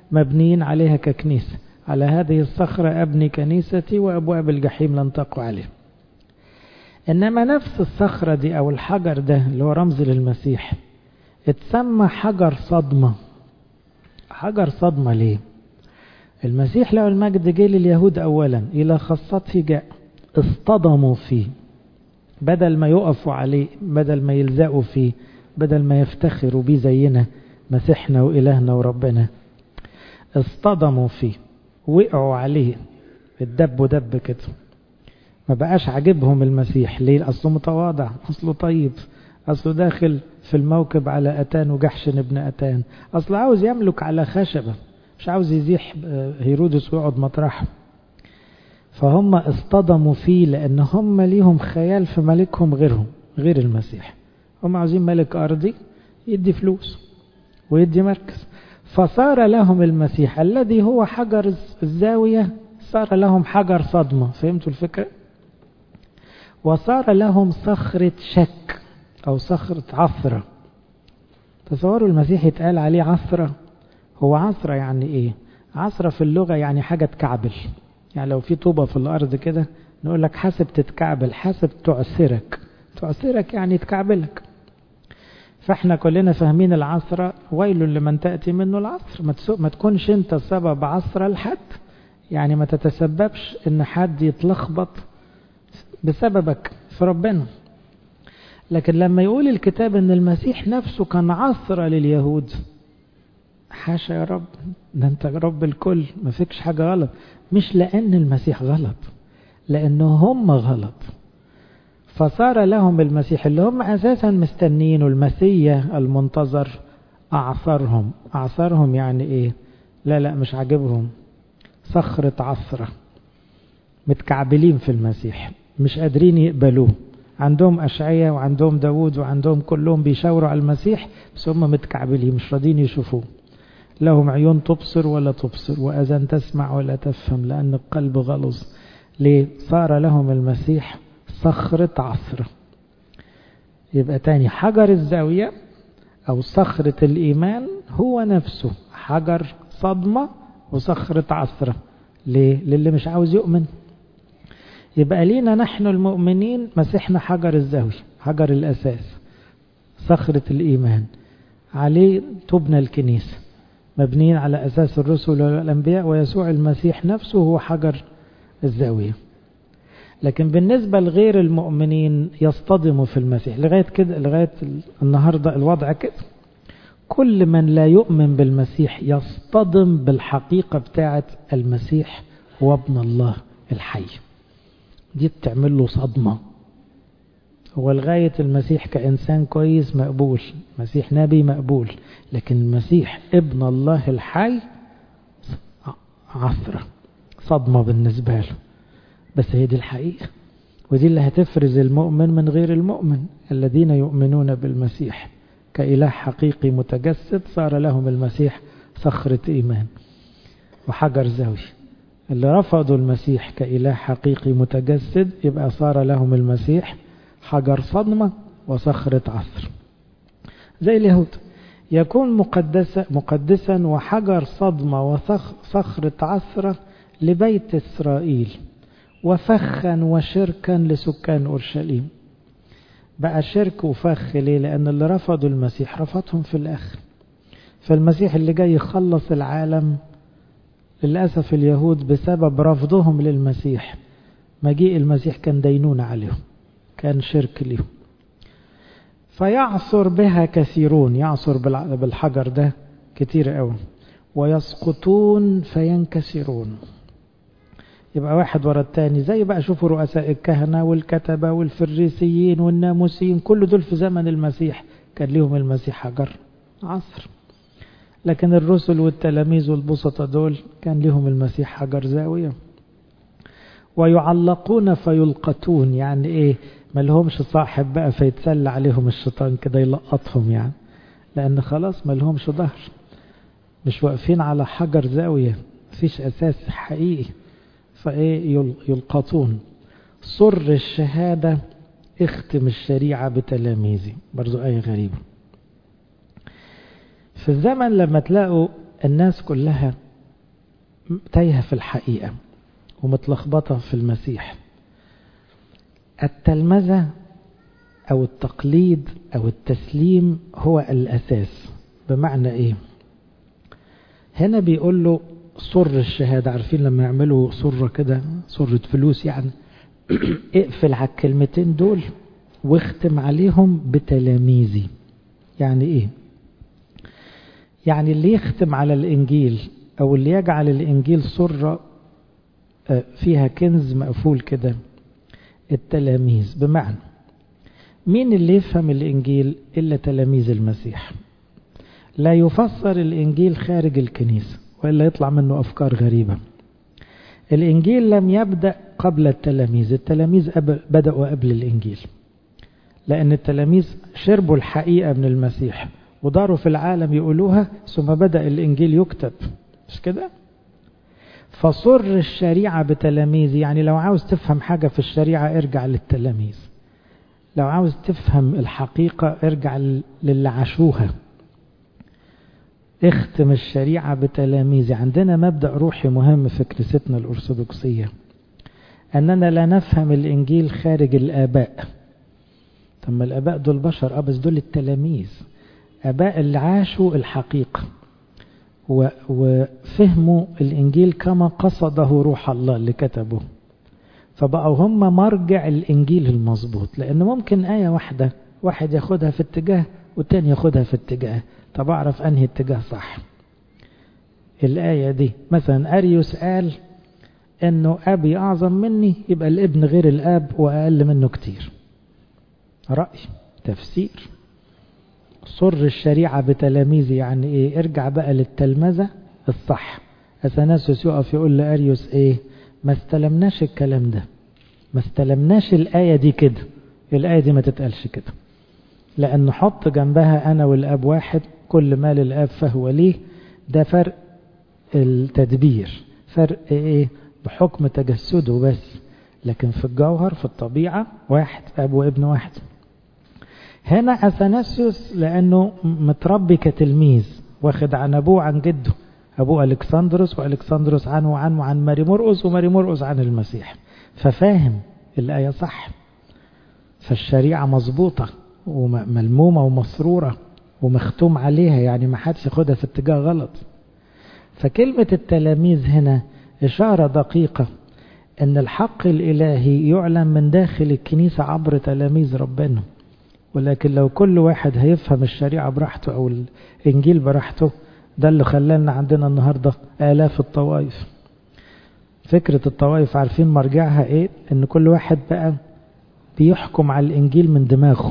مبنيين عليها ككنيسة على هذه الصخرة أبني كنيستي وأبواب الجحيم لن تقوى عليه إنما نفس الصخرة دي أو الحجر ده اللي هو رمز للمسيح اتسمى حجر صدمة حجر صدمة ليه المسيح له المجد جه لليهود أولا إلى خاصته جاء اصطدموا فيه بدل ما يقفوا عليه بدل ما يلزقوا فيه بدل ما يفتخروا بيه زينا مسيحنا وإلهنا وربنا اصطدموا فيه وقعوا عليه الدب ودب كده ما بقاش عاجبهم المسيح ليه أصله متواضع أصله طيب أصله داخل في الموكب على أتان وجحشن ابن أتان أصله عاوز يملك على خشبة مش عاوز يزيح هيرودس ويقعد مطرحه فهم اصطدموا فيه لأن هم ليهم خيال في ملكهم غيرهم غير المسيح هم عاوزين ملك أرضي يدي فلوس ويدي مركز فصار لهم المسيح الذي هو حجر الزاوية صار لهم حجر صدمة فهمتوا الفكرة وصار لهم صخرة شك أو صخرة عثرة تصوروا المسيح يتقال عليه عثرة هو عثرة يعني إيه عثرة في اللغة يعني حاجة تكعبل يعني لو في طوبة في الأرض كده نقول لك حاسب تتكعبل حاسب تعسرك تعسرك يعني تكعبلك فاحنا كلنا فاهمين العصرة ويل لمن تأتي منه العصر ما, ما تكونش انت سبب عصرة لحد يعني ما تتسببش ان حد يتلخبط بسببك في ربنا لكن لما يقول الكتاب ان المسيح نفسه كان عصرة لليهود حاشا يا رب ده انت رب الكل ما فيكش حاجة غلط مش لان المسيح غلط لانه هم غلط فصار لهم المسيح اللي هم اساسا مستنينه المسيح المنتظر اعصرهم اعصرهم يعني ايه لا لا مش عاجبهم صخرة عصرة متكعبلين في المسيح مش قادرين يقبلوه عندهم أشعية وعندهم داود وعندهم كلهم بيشاوروا على المسيح بس هم متكعبلين مش راضين يشوفوه لهم عيون تبصر ولا تبصر وأذان تسمع ولا تفهم لأن القلب غلظ ليه صار لهم المسيح صخرة عصر يبقى تاني حجر الزاوية أو صخرة الإيمان هو نفسه حجر صدمة وصخرة عصرة ليه؟ للي مش عاوز يؤمن يبقى لينا نحن المؤمنين مسيحنا حجر الزاوية حجر الأساس صخرة الإيمان عليه تبنى الكنيسة مبنيين على أساس الرسل والأنبياء ويسوع المسيح نفسه هو حجر الزاوية لكن بالنسبة لغير المؤمنين يصطدموا في المسيح لغاية كده لغاية النهاردة الوضع كده كل من لا يؤمن بالمسيح يصطدم بالحقيقة بتاعة المسيح هو ابن الله الحي دي بتعمل له صدمة هو لغاية المسيح كإنسان كويس مقبول مسيح نبي مقبول لكن المسيح ابن الله الحي عثرة صدمة بالنسبة له بس هي دي الحقيقة ودي اللي هتفرز المؤمن من غير المؤمن الذين يؤمنون بالمسيح كإله حقيقي متجسد صار لهم المسيح صخرة إيمان وحجر زاوية اللي رفضوا المسيح كإله حقيقي متجسد يبقى صار لهم المسيح حجر صدمة وصخرة عصر زي اليهود يكون مقدسا, مقدسا وحجر صدمة وصخرة عصرة لبيت إسرائيل وفخا وشركا لسكان أورشليم بقى شرك وفخ ليه لأن اللي رفضوا المسيح رفضهم في الآخر فالمسيح اللي جاي يخلص العالم للأسف اليهود بسبب رفضهم للمسيح مجيء المسيح كان دينون عليهم كان شرك لهم فيعصر بها كثيرون يعصر بالحجر ده كتير قوي ويسقطون فينكسرون يبقى واحد ورا التاني زي بقى شوفوا رؤساء الكهنة والكتبة والفريسيين والناموسيين كل دول في زمن المسيح كان ليهم المسيح حجر عصر لكن الرسل والتلاميذ والبسطة دول كان لهم المسيح حجر زاوية ويعلقون فيلقتون يعني ايه ما لهمش صاحب بقى فيتسلى عليهم الشيطان كده يلقطهم يعني لان خلاص ما لهمش ظهر مش واقفين على حجر زاوية مفيش اساس حقيقي فايه يلقطون سر الشهادة اختم الشريعة بتلاميذي برضو آية غريبة في الزمن لما تلاقوا الناس كلها تايهة في الحقيقة ومتلخبطة في المسيح التلمذة أو التقليد أو التسليم هو الأساس بمعنى إيه هنا بيقول له صر الشهادة عارفين لما يعملوا صرة كده صرة فلوس يعني اقفل على الكلمتين دول واختم عليهم بتلاميذي يعني ايه يعني اللي يختم على الانجيل او اللي يجعل الانجيل صرة فيها كنز مقفول كده التلاميذ بمعنى مين اللي يفهم الانجيل الا تلاميذ المسيح لا يفسر الانجيل خارج الكنيسه والا يطلع منه افكار غريبه الانجيل لم يبدا قبل التلاميذ التلاميذ بداوا قبل الانجيل لان التلاميذ شربوا الحقيقه من المسيح وداروا في العالم يقولوها ثم بدا الانجيل يكتب مش كده فصر الشريعه بتلاميذ يعني لو عاوز تفهم حاجه في الشريعه ارجع للتلاميذ لو عاوز تفهم الحقيقه ارجع للي عاشوها اختم الشريعة بتلاميذي عندنا مبدأ روحي مهم في كنيستنا الأرثوذكسية أننا لا نفهم الإنجيل خارج الآباء ثم الآباء دول بشر أه بس دول التلاميذ آباء اللي عاشوا الحقيقة وفهموا الإنجيل كما قصده روح الله اللي كتبه فبقوا هم مرجع الإنجيل المظبوط لأن ممكن آية واحدة واحد ياخدها في اتجاه والتاني ياخدها في اتجاه طب أعرف أنهي اتجاه صح الآية دي مثلا أريوس قال أنه أبي أعظم مني يبقى الابن غير الأب وأقل منه كتير رأي تفسير صر الشريعة بتلاميذي يعني إيه ارجع بقى للتلمذة الصح أثناسيوس يقف يقول لأريوس إيه ما استلمناش الكلام ده ما استلمناش الآية دي كده الآية دي ما تتقالش كده لأن حط جنبها أنا والأب واحد كل ما للأب فهو ليه ده فرق التدبير فرق إيه بحكم تجسده بس لكن في الجوهر في الطبيعة واحد أب وابن واحد هنا أثناسيوس لأنه متربي كتلميذ واخد عن أبوه عن جده أبوه ألكسندروس وألكسندروس عنه وعنه عن ماري مرقس وماري مرقس عن المسيح ففاهم الآية صح فالشريعة مظبوطة وملمومة ومسرورة ومختوم عليها يعني ما حدش ياخدها في اتجاه غلط فكلمة التلاميذ هنا إشارة دقيقة أن الحق الإلهي يعلن من داخل الكنيسة عبر تلاميذ ربنا ولكن لو كل واحد هيفهم الشريعة براحته أو الإنجيل براحته ده اللي خلانا عندنا النهاردة آلاف الطوائف فكرة الطوائف عارفين مرجعها إيه أن كل واحد بقى بيحكم على الإنجيل من دماغه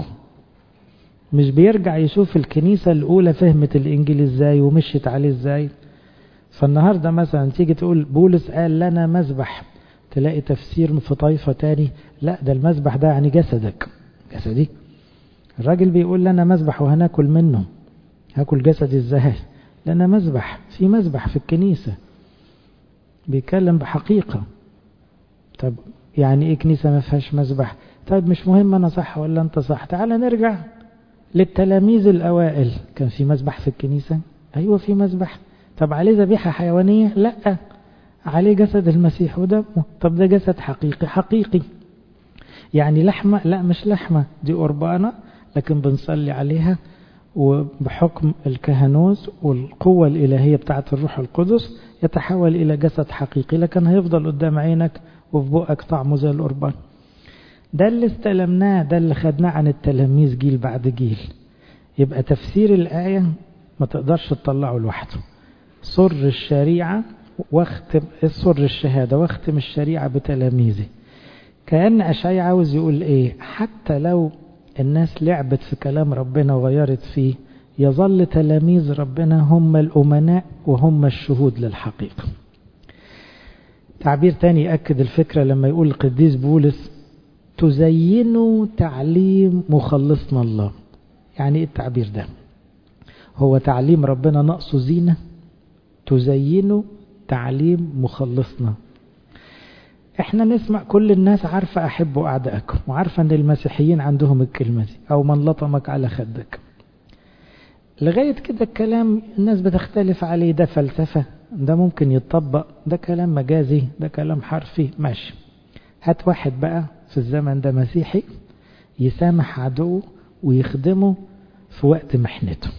مش بيرجع يشوف الكنيسة الأولى فهمت الإنجيل إزاي ومشيت عليه إزاي فالنهاردة مثلا تيجي تقول بولس قال لنا مذبح تلاقي تفسير في طائفة تاني لا ده المذبح ده يعني جسدك جسدي الراجل بيقول لنا مذبح وهناكل منه هاكل جسدي ازاي لنا مذبح في مذبح في الكنيسة بيتكلم بحقيقة طب يعني ايه كنيسة ما فيهاش مذبح طيب مش مهم انا صح ولا انت صح تعال نرجع للتلاميذ الاوائل كان في مذبح في الكنيسة ايوه في مذبح طب عليه ذبيحة حيوانية لا عليه جسد المسيح ودمه طب ده جسد حقيقي حقيقي يعني لحمة لا مش لحمة دي قربانة لكن بنصلي عليها وبحكم الكهنوت والقوة الإلهية بتاعة الروح القدس يتحول إلى جسد حقيقي لكن هيفضل قدام عينك وفي بقك طعمه زي القربان ده اللي استلمناه ده اللي خدناه عن التلاميذ جيل بعد جيل يبقى تفسير الآية ما تقدرش تطلعه لوحده صر الشريعة واختم صر الشهادة واختم الشريعة بتلاميذي كأن أشعي عاوز يقول إيه حتى لو الناس لعبت في كلام ربنا وغيرت فيه يظل تلاميذ ربنا هم الأمناء وهم الشهود للحقيقة تعبير تاني يأكد الفكرة لما يقول القديس بولس تزينوا تعليم مخلصنا الله يعني ايه التعبير ده هو تعليم ربنا نقصه زينة تزينوا تعليم مخلصنا احنا نسمع كل الناس عارفة احبوا اعدائكم وعارفة ان المسيحيين عندهم الكلمة دي او من لطمك على خدك لغاية كده الكلام الناس بتختلف عليه ده فلسفة ده ممكن يتطبق ده كلام مجازي ده كلام حرفي ماشي هات واحد بقى في الزمن ده مسيحي يسامح عدوه ويخدمه في وقت محنته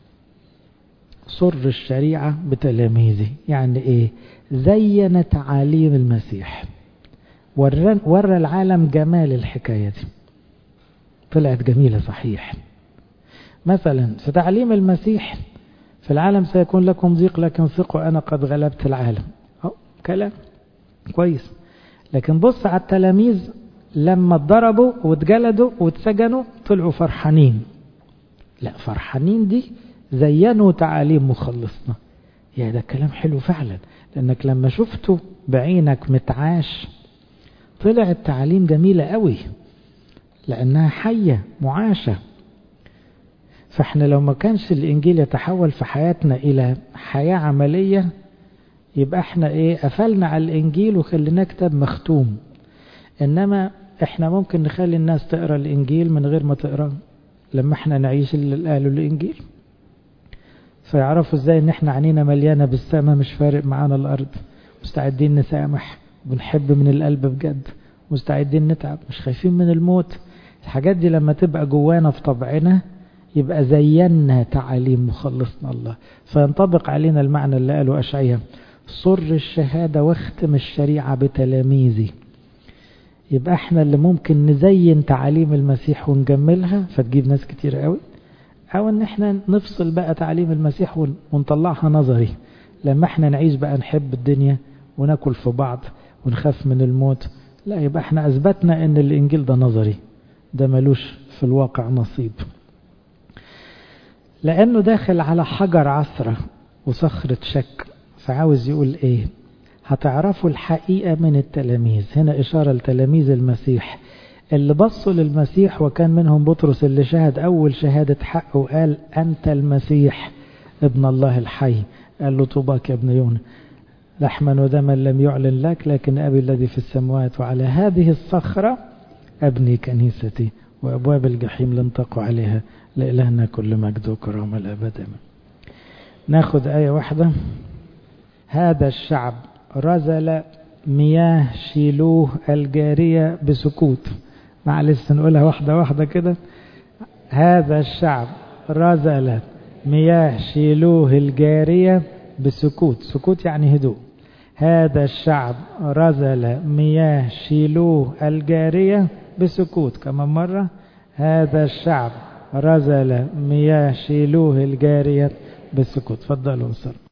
صر الشريعة بتلاميذه يعني ايه زين تعاليم المسيح ورى, ورى العالم جمال الحكاية دي طلعت جميلة صحيح مثلا في تعليم المسيح في العالم سيكون لكم ضيق لكن ثقوا أنا قد غلبت العالم أو كلام كويس لكن بص على التلاميذ لما اتضربوا واتجلدوا واتسجنوا طلعوا فرحانين لا فرحانين دي زينوا تعاليم مخلصنا يا ده كلام حلو فعلا لأنك لما شفته بعينك متعاش طلعت تعاليم جميلة قوي لأنها حية معاشة فاحنا لو ما كانش الإنجيل يتحول في حياتنا إلى حياة عملية يبقى احنا ايه قفلنا على الإنجيل وخليناه كتاب مختوم إنما احنا ممكن نخلي الناس تقرأ الإنجيل من غير ما تقرأ لما احنا نعيش اللي قالوا الإنجيل فيعرفوا ازاي ان احنا عنينا مليانة بالسماء مش فارق معانا الأرض مستعدين نسامح بنحب من القلب بجد مستعدين نتعب مش خايفين من الموت الحاجات دي لما تبقى جوانا في طبعنا يبقى زينا تعاليم مخلصنا الله فينطبق علينا المعنى اللي قاله أشعية صر الشهادة واختم الشريعة بتلاميذي يبقى احنا اللي ممكن نزين تعاليم المسيح ونجملها فتجيب ناس كتير قوي او ان احنا نفصل بقى تعاليم المسيح ونطلعها نظري لما احنا نعيش بقى نحب الدنيا وناكل في بعض ونخاف من الموت لا يبقى احنا اثبتنا ان الانجيل ده نظري ده ملوش في الواقع نصيب لانه داخل على حجر عثرة وصخرة شك فعاوز يقول ايه هتعرفوا الحقيقة من التلاميذ هنا اشارة لتلاميذ المسيح اللي بصوا للمسيح وكان منهم بطرس اللي شهد اول شهادة حق وقال انت المسيح ابن الله الحي قال له طوباك يا ابن يونا لحما ودما لم يعلن لك لكن أبي الذي في السماوات وعلى هذه الصخرة أبني كنيستي وأبواب الجحيم لن تقع عليها لإلهنا كل مجد وكرامة الأبد ناخد آية واحدة هذا الشعب رزل مياه شيلوه الجارية بسكوت معلش نقولها واحدة واحدة كده هذا الشعب رزل مياه شيلوه الجارية بسكوت سكوت يعني هدوء هذا الشعب رزل مياه شيلوه الجارية بسكوت كمان مرة هذا الشعب رزل مياه شيلوه الجارية بسكوت فضلوا وصلوا